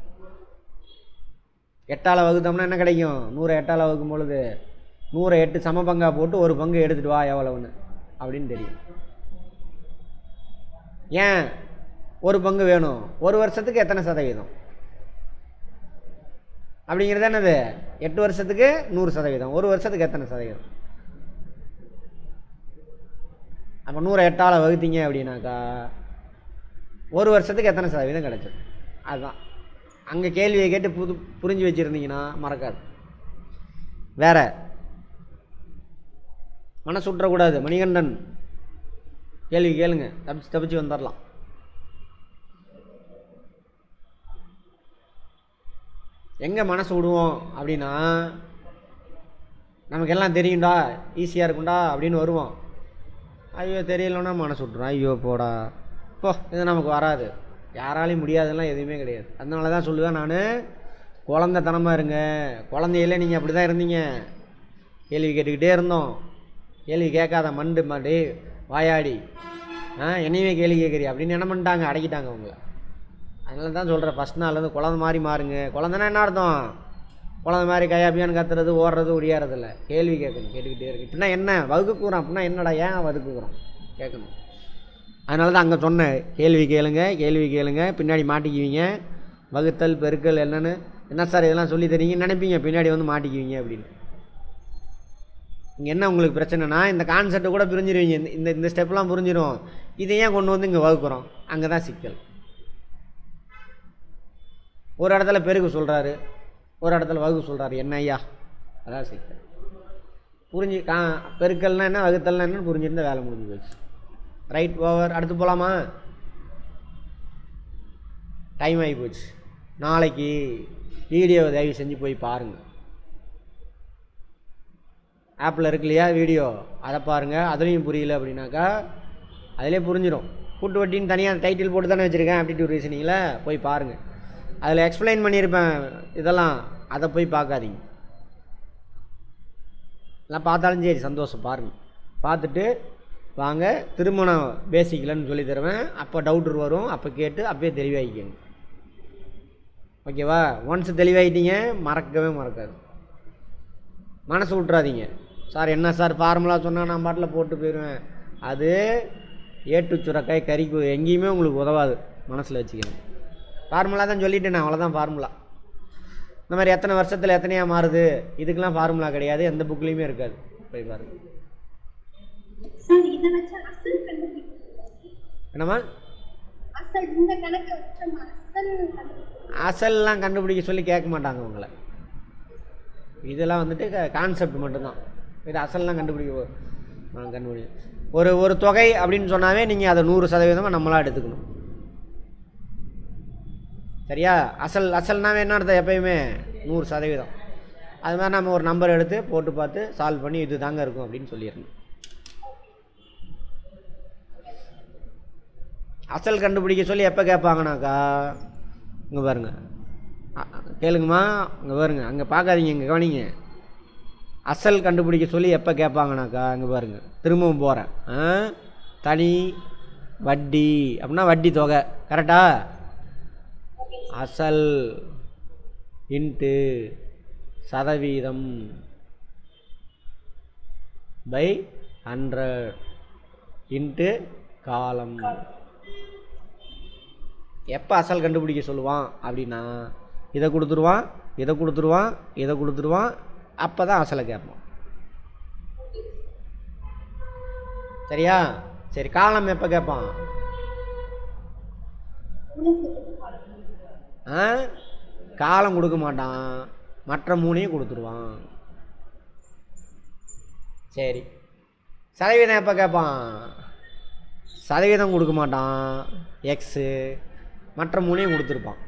எட்டால் வகுத்தோம்னா என்ன கிடைக்கும் நூறை எட்டால் வகுக்கும் பொழுது நூறை எட்டு சம பங்கா போட்டு ஒரு பங்கு எடுத்துகிட்டு வா எவ்வளவுன்னு அப்படின்னு தெரியும் ஏன் ஒரு பங்கு வேணும் ஒரு வருஷத்துக்கு எத்தனை சதவீதம் அப்படிங்கிறது என்னது எட்டு வருஷத்துக்கு நூறு சதவீதம் ஒரு வருஷத்துக்கு எத்தனை சதவீதம் அப்போ நூறை எட்டால் வகுத்தீங்க அப்படின்னாக்கா ஒரு வருஷத்துக்கு எத்தனை சதவீதம் கிடைச்சிடும் அதுதான் அங்கே கேள்வியை கேட்டு புது புரிஞ்சு வச்சுருந்தீங்கன்னா மறக்காது வேற மனசு விட்றக்கூடாது மணிகண்டன் கேள்வி கேளுங்க தப்பிச்சு தப்பிச்சு வந்துடலாம் எங்கே மனசு விடுவோம் அப்படின்னா நமக்கு எல்லாம் தெரியும்டா ஈஸியாக இருக்கும்டா அப்படின்னு வருவோம் ஐயோ தெரியலன்னா மனசு விட்ருவோம் ஐயோ போடா போ இது நமக்கு வராது யாராலையும் முடியாதெல்லாம் எதுவுமே கிடையாது அதனால தான் சொல்லுவேன் நான் குழந்தைத்தனமாக இருங்க குழந்தையில நீங்கள் அப்படி தான் இருந்தீங்க கேள்வி கேட்டுக்கிட்டே இருந்தோம் கேள்வி கேட்காத மண்டு மாடி வாயாடி ஆ என்னையுமே கேள்வி கேட்குறீ அப்படின்னு என்ன பண்ணிட்டாங்க அடக்கிட்டாங்க அவங்கள அதனால தான் சொல்கிறேன் ஃபஸ்ட் நாள்லேருந்து குழந்த மாதிரி மாறுங்க குழந்தைன்னா என்ன அர்த்தம் குழந்த மாதிரி கையாப்பியான்னு கத்துறது ஓடுறது ஒடியாறதில்ல கேள்வி கேட்கணும் கேட்டுக்கிட்டே இருக்கு இப்படின்னா என்ன வகுக்குறோம் அப்படின்னா என்னடா ஏன் வகுக்குறோம் கேட்கணும் அதனால தான் அங்கே சொன்னேன் கேள்வி கேளுங்க கேள்வி கேளுங்க பின்னாடி மாட்டிக்குவீங்க வகுத்தல் பெருக்கல் என்னன்னு என்ன சார் இதெல்லாம் சொல்லி தரீங்கன்னு நினைப்பீங்க பின்னாடி வந்து மாட்டிக்குவீங்க அப்படின்னு இங்கே என்ன உங்களுக்கு பிரச்சனைனா இந்த கான்செப்டை கூட புரிஞ்சிருவீங்க இந்த- இந்த இந்த ஸ்டெப்லாம் புரிஞ்சிரும் இதை ஏன் கொண்டு வந்து இங்கே வகுக்கிறோம் அங்கே தான் சிக்கல் ஒரு இடத்துல பெருகு சொல்கிறாரு ஒரு இடத்துல வகுப்பு சொல்கிறாரு என்ன ஐயா அதான் சிக்கல் புரிஞ்சு கா பெருக்கல்னா என்ன வகுத்தல்னா என்னன்னு புரிஞ்சிருந்தா வேலை முடிஞ்சு போச்சு ரைட் ஓவர் அடுத்து போகலாமா டைம் ஆகி போச்சு நாளைக்கு வீடியோவை தயவு செஞ்சு போய் பாருங்கள் ஆப்பில் இருக்கு இல்லையா வீடியோ அதை பாருங்கள் அதுலேயும் புரியல அப்படின்னாக்கா அதிலே புரிஞ்சிடும் கூட்டு வட்டின்னு தனியாக டைட்டில் போட்டு தானே வச்சுருக்கேன் ஆப்டிடியூட் ரீசனிங்கில் போய் பாருங்கள் அதில் எக்ஸ்பிளைன் பண்ணியிருப்பேன் இதெல்லாம் அதை போய் பார்க்காதீங்க எல்லாம் பார்த்தாலும் சரி சந்தோஷம் பாருங்கள் பார்த்துட்டு வாங்க திருமணம் பேசிக்கலன்னு சொல்லி தருவேன் அப்போ டவுட் வரும் அப்போ கேட்டு அப்பயே தெளிவாகிக்கங்க ஓகேவா ஒன்ஸ் தெளிவாகிட்டீங்க மறக்கவே மறக்காது மனசு விட்றாதீங்க சார் என்ன சார் ஃபார்முலா சொன்னால் நான் பாட்டில் போட்டு போயிடுவேன் அது ஏட்டு சுரக்காய் கறிக்கு எங்கேயுமே உங்களுக்கு உதவாது மனசில் வச்சுக்கணும் ஃபார்முலா தான் சொல்லிட்டேன் அவ்வளோதான் ஃபார்முலா இந்த மாதிரி எத்தனை வருஷத்தில் எத்தனையா மாறுது இதுக்கெல்லாம் ஃபார்முலா கிடையாது எந்த புக்லேயுமே இருக்காது போய் பாருங்க சார் இதை வச்சு அசல் கண்டுபிடிக்கணும் என்னம்மா அசல் இந்த கணக்கை வச்சு நம்ம அசல் கண்டுபிடிக்கணும் அசல்லாம் கண்டுபிடிக்க சொல்லி கேட்க மாட்டாங்க உங்களை இதெல்லாம் வந்துட்டு கான்செப்ட் மட்டும்தான் இது அசல்லாம் கண்டுபிடிக்க நான் கண்டுபிடி ஒரு ஒரு தொகை அப்படின்னு சொன்னாவே நீங்கள் அதை நூறு சதவீதமாக நம்மளாக எடுத்துக்கணும் சரியா அசல் அசல்னாவே என்ன அர்த்தம் எப்பயுமே நூறு சதவீதம் அது மாதிரி நம்ம ஒரு நம்பர் எடுத்து போட்டு பார்த்து சால்வ் பண்ணி இது தாங்க இருக்கும் அப்படின்னு சொல்லிடணும் அசல் கண்டுபிடிக்க சொல்லி எப்போ கேட்பாங்கனாக்கா இங்கே பாருங்க அ- அ- கேளுங்கம்மா இங்கே பாருங்க அங்கே பார்க்காதீங்க இங்கே கவனிங்க அசல் கண்டுபிடிக்க சொல்லி எப்போ கேட்பாங்கனாக்கா இங்கே பாருங்க திரும்பவும் போகிறேன் ஆ தனி வட்டி அப்படின்னா வட்டி தொகை கரெக்டா அசல் இன்ட்டு சதவீதம் பை ஹண்ட்ரட் இன்ட்டு காலம் எப்போ அசல் கண்டுபிடிக்க சொல்லுவான் அப்படின்னா இதை கொடுத்துருவான் இதை கொடுத்துருவான் இதை கொடுத்துருவான் அப்போ தான் அசலை கேட்பான் சரியா சரி காலம் எப்போ கேட்பான் ஆ காலம் கொடுக்க மாட்டான் மற்ற மூணையும் கொடுத்துருவான் சரி சதவீதம் எப்போ கேட்பான் சதவீதம் கொடுக்க மாட்டான் எக்ஸு மற்ற மூணையும் கொடுத்துருப்பான்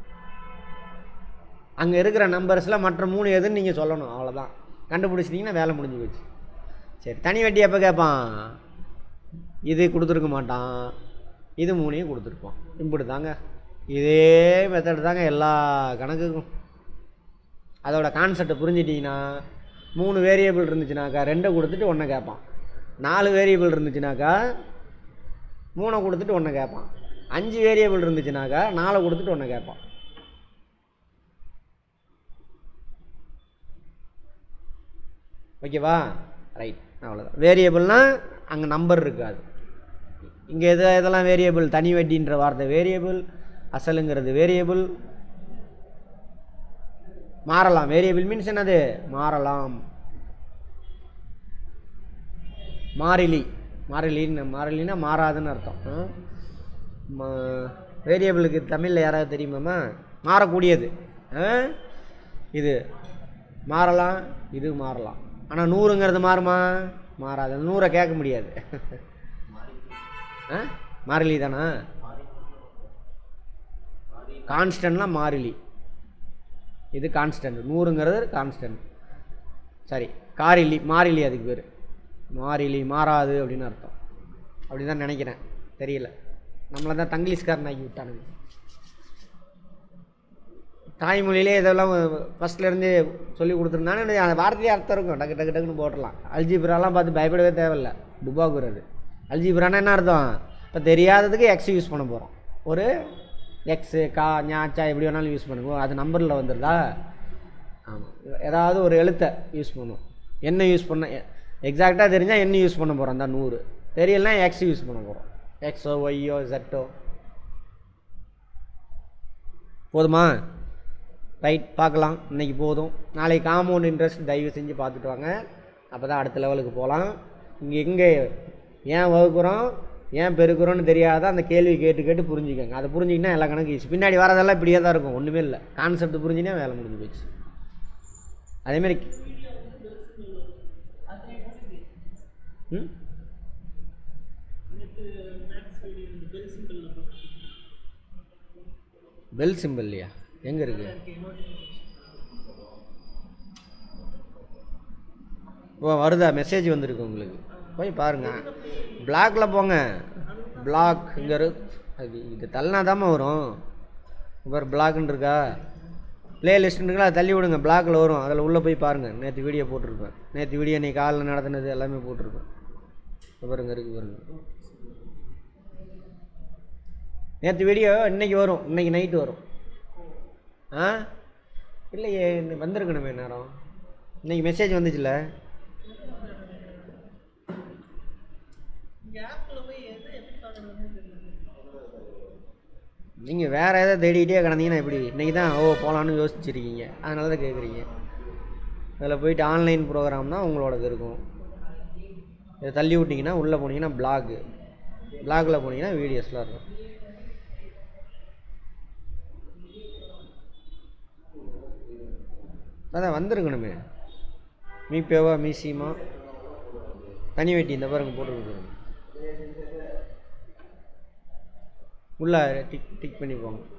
அங்கே இருக்கிற நம்பர்ஸில் மற்ற மூணு எதுன்னு நீங்கள் சொல்லணும் அவ்வளோதான் கண்டுபிடிச்சிட்டிங்கன்னா வேலை முடிஞ்சு போச்சு சரி தனி வட்டி எப்போ கேட்பான் இது கொடுத்துருக்க மாட்டான் இது மூணையும் கொடுத்துருப்பான் இப்படி தாங்க இதே மெத்தட் தாங்க எல்லா கணக்குக்கும் அதோட கான்செப்டை புரிஞ்சிட்டிங்கன்னா மூணு வேரியபிள் இருந்துச்சுனாக்கா ரெண்டை கொடுத்துட்டு ஒன்றை கேட்பான் நாலு வேரியபிள் இருந்துச்சுனாக்கா மூணை கொடுத்துட்டு ஒன்றை கேட்பான் அஞ்சு வேரியபிள் இருந்துச்சுனாக்கா நாலை கொடுத்துட்டு ஒன்றை கேட்பான் ஓகேவா ரைட் அவ்வளோதான் வேரியபிள்னால் அங்கே நம்பர் இருக்காது இங்கே எது இதெல்லாம் வேரியபிள் தனி வட்டின்ற வார்த்தை வேரியபிள் அசலுங்கிறது வேரியபிள் மாறலாம் வேரியபிள் மீன்ஸ் என்னது மாறலாம் மாறிலி மாறிலின்னு மாறிலின்னா மாறாதுன்னு அர்த்தம் வேரியபிளுக்கு தமிழில் யாராவது தெரியுமாம்மா மாறக்கூடியது ஆ? இது மாறலாம் இது மாறலாம் ஆனால் நூறுங்கிறது மாறுமா மாறாது அந்த நூறை கேட்க முடியாது ஆ மாறிலி தானா கான்ஸ்டன்ட்லாம் மாறிலி இது கான்ஸ்டன்ட் நூறுங்கிறது கான்ஸ்டன்ட் சரி காரிலி மாறிலி அதுக்கு பேர் மாறிலி மாறாது அப்படின்னு அர்த்தம் அப்படி தான் நினைக்கிறேன் தெரியல நம்மளை தான் தங்கிலீஷ்காரன் ஆக்கி விட்டானுங்க தாய்மொழியிலே இதெல்லாம் ஃபஸ்ட்லேருந்து சொல்லி கொடுத்துருந்தானே அந்த வார்த்தையே அர்த்தம் இருக்கும் டக்கு டக்கு டக்குன்னு போட்டுடலாம் அல்ஜிப்ராலாம் பார்த்து பயப்படவே தேவையில்ல டுபாக்குறது அல்ஜிப்ரானா என்ன அர்த்தம் இப்போ தெரியாததுக்கு எக்ஸ் யூஸ் பண்ண போகிறோம் ஒரு எக்ஸு கா ஞாச்சா எப்படி வேணாலும் யூஸ் பண்ணுவோம் அது நம்பரில் வந்துடுதா ஆமாம் ஏதாவது ஒரு எழுத்தை யூஸ் பண்ணும் என்ன யூஸ் பண்ண எக்ஸாக்டாக தெரிஞ்சால் என்ன யூஸ் பண்ண போகிறோம் அந்த நூறு தெரியலனா எக்ஸ் யூஸ் பண்ண போகிறோம் எக்ஸோ ஒய்யோ ஜெட்டோ போதுமா ரைட் பார்க்கலாம் இன்னைக்கு போதும் நாளைக்கு காம்பவுண்ட் இன்ட்ரெஸ்ட் தயவு செஞ்சு பார்த்துட்டு வாங்க அப்போ தான் அடுத்த லெவலுக்கு போகலாம் இங்கே எங்கே ஏன் வகுக்கிறோம் ஏன் பெருக்கிறோன்னு தெரியாத அந்த கேள்வி கேட்டு கேட்டு புரிஞ்சுக்கோங்க அதை புரிஞ்சிங்கன்னா எல்லா கணக்கு ஈஸி பின்னாடி வரதெல்லாம் இப்படியே தான் இருக்கும் ஒன்றுமே இல்லை கான்செப்ட் புரிஞ்சுனா வேலை முடிஞ்சு போச்சு அதேமாரி ம் பெல் சிம்பிள் இல்லையா எங்கே இருக்கு ஓ வருதா மெசேஜ் வந்திருக்கு உங்களுக்கு போய் பாருங்க பிளாக்ல போங்க பிளாக் இங்கே இரு அது இது தள்ளினா வரும் இப்போ பிளாக்னு இருக்கா பிளேலிஸ்ட்டுன்னு இருக்கா அதை தள்ளி விடுங்க பிளாக்ல வரும் அதில் உள்ளே போய் பாருங்கள் நேற்று வீடியோ போட்டிருப்பேன் நேற்று வீடியோ நீ காலில் நடத்தினது எல்லாமே போட்டிருப்பேன் இப்ப பாருங்க இருக்கு பாருங்க நேற்று வீடியோ இன்னைக்கு வரும் இன்னைக்கு நைட்டு வரும் ஆ இல்லையே இன்னைக்கு வந்திருக்கணுமே நேரம் இன்னைக்கு மெசேஜ் வந்துச்சுல்ல நீங்கள் வேறு எதாவது தேடிக்கிட்டே கிடந்தீங்கன்னா எப்படி இன்றைக்கி தான் ஓ போகலான்னு யோசிச்சிருக்கீங்க அதனால தான் கேட்குறீங்க அதில் போயிட்டு ஆன்லைன் ப்ரோக்ராம் தான் உங்களோடது இருக்கும் இதை தள்ளி விட்டிங்கன்னா உள்ளே போனீங்கன்னா பிளாகு பிளாகில் போனீங்கன்னா வீடியோஸ்லாம் இருக்கும் அதான் வந்திருக்கணுமே மீப்பேவா மீசிமா தனி வெட்டி இந்த பாருங்க போட்டுருக்கு உள்ள டிக் டிக் பண்ணி போங்க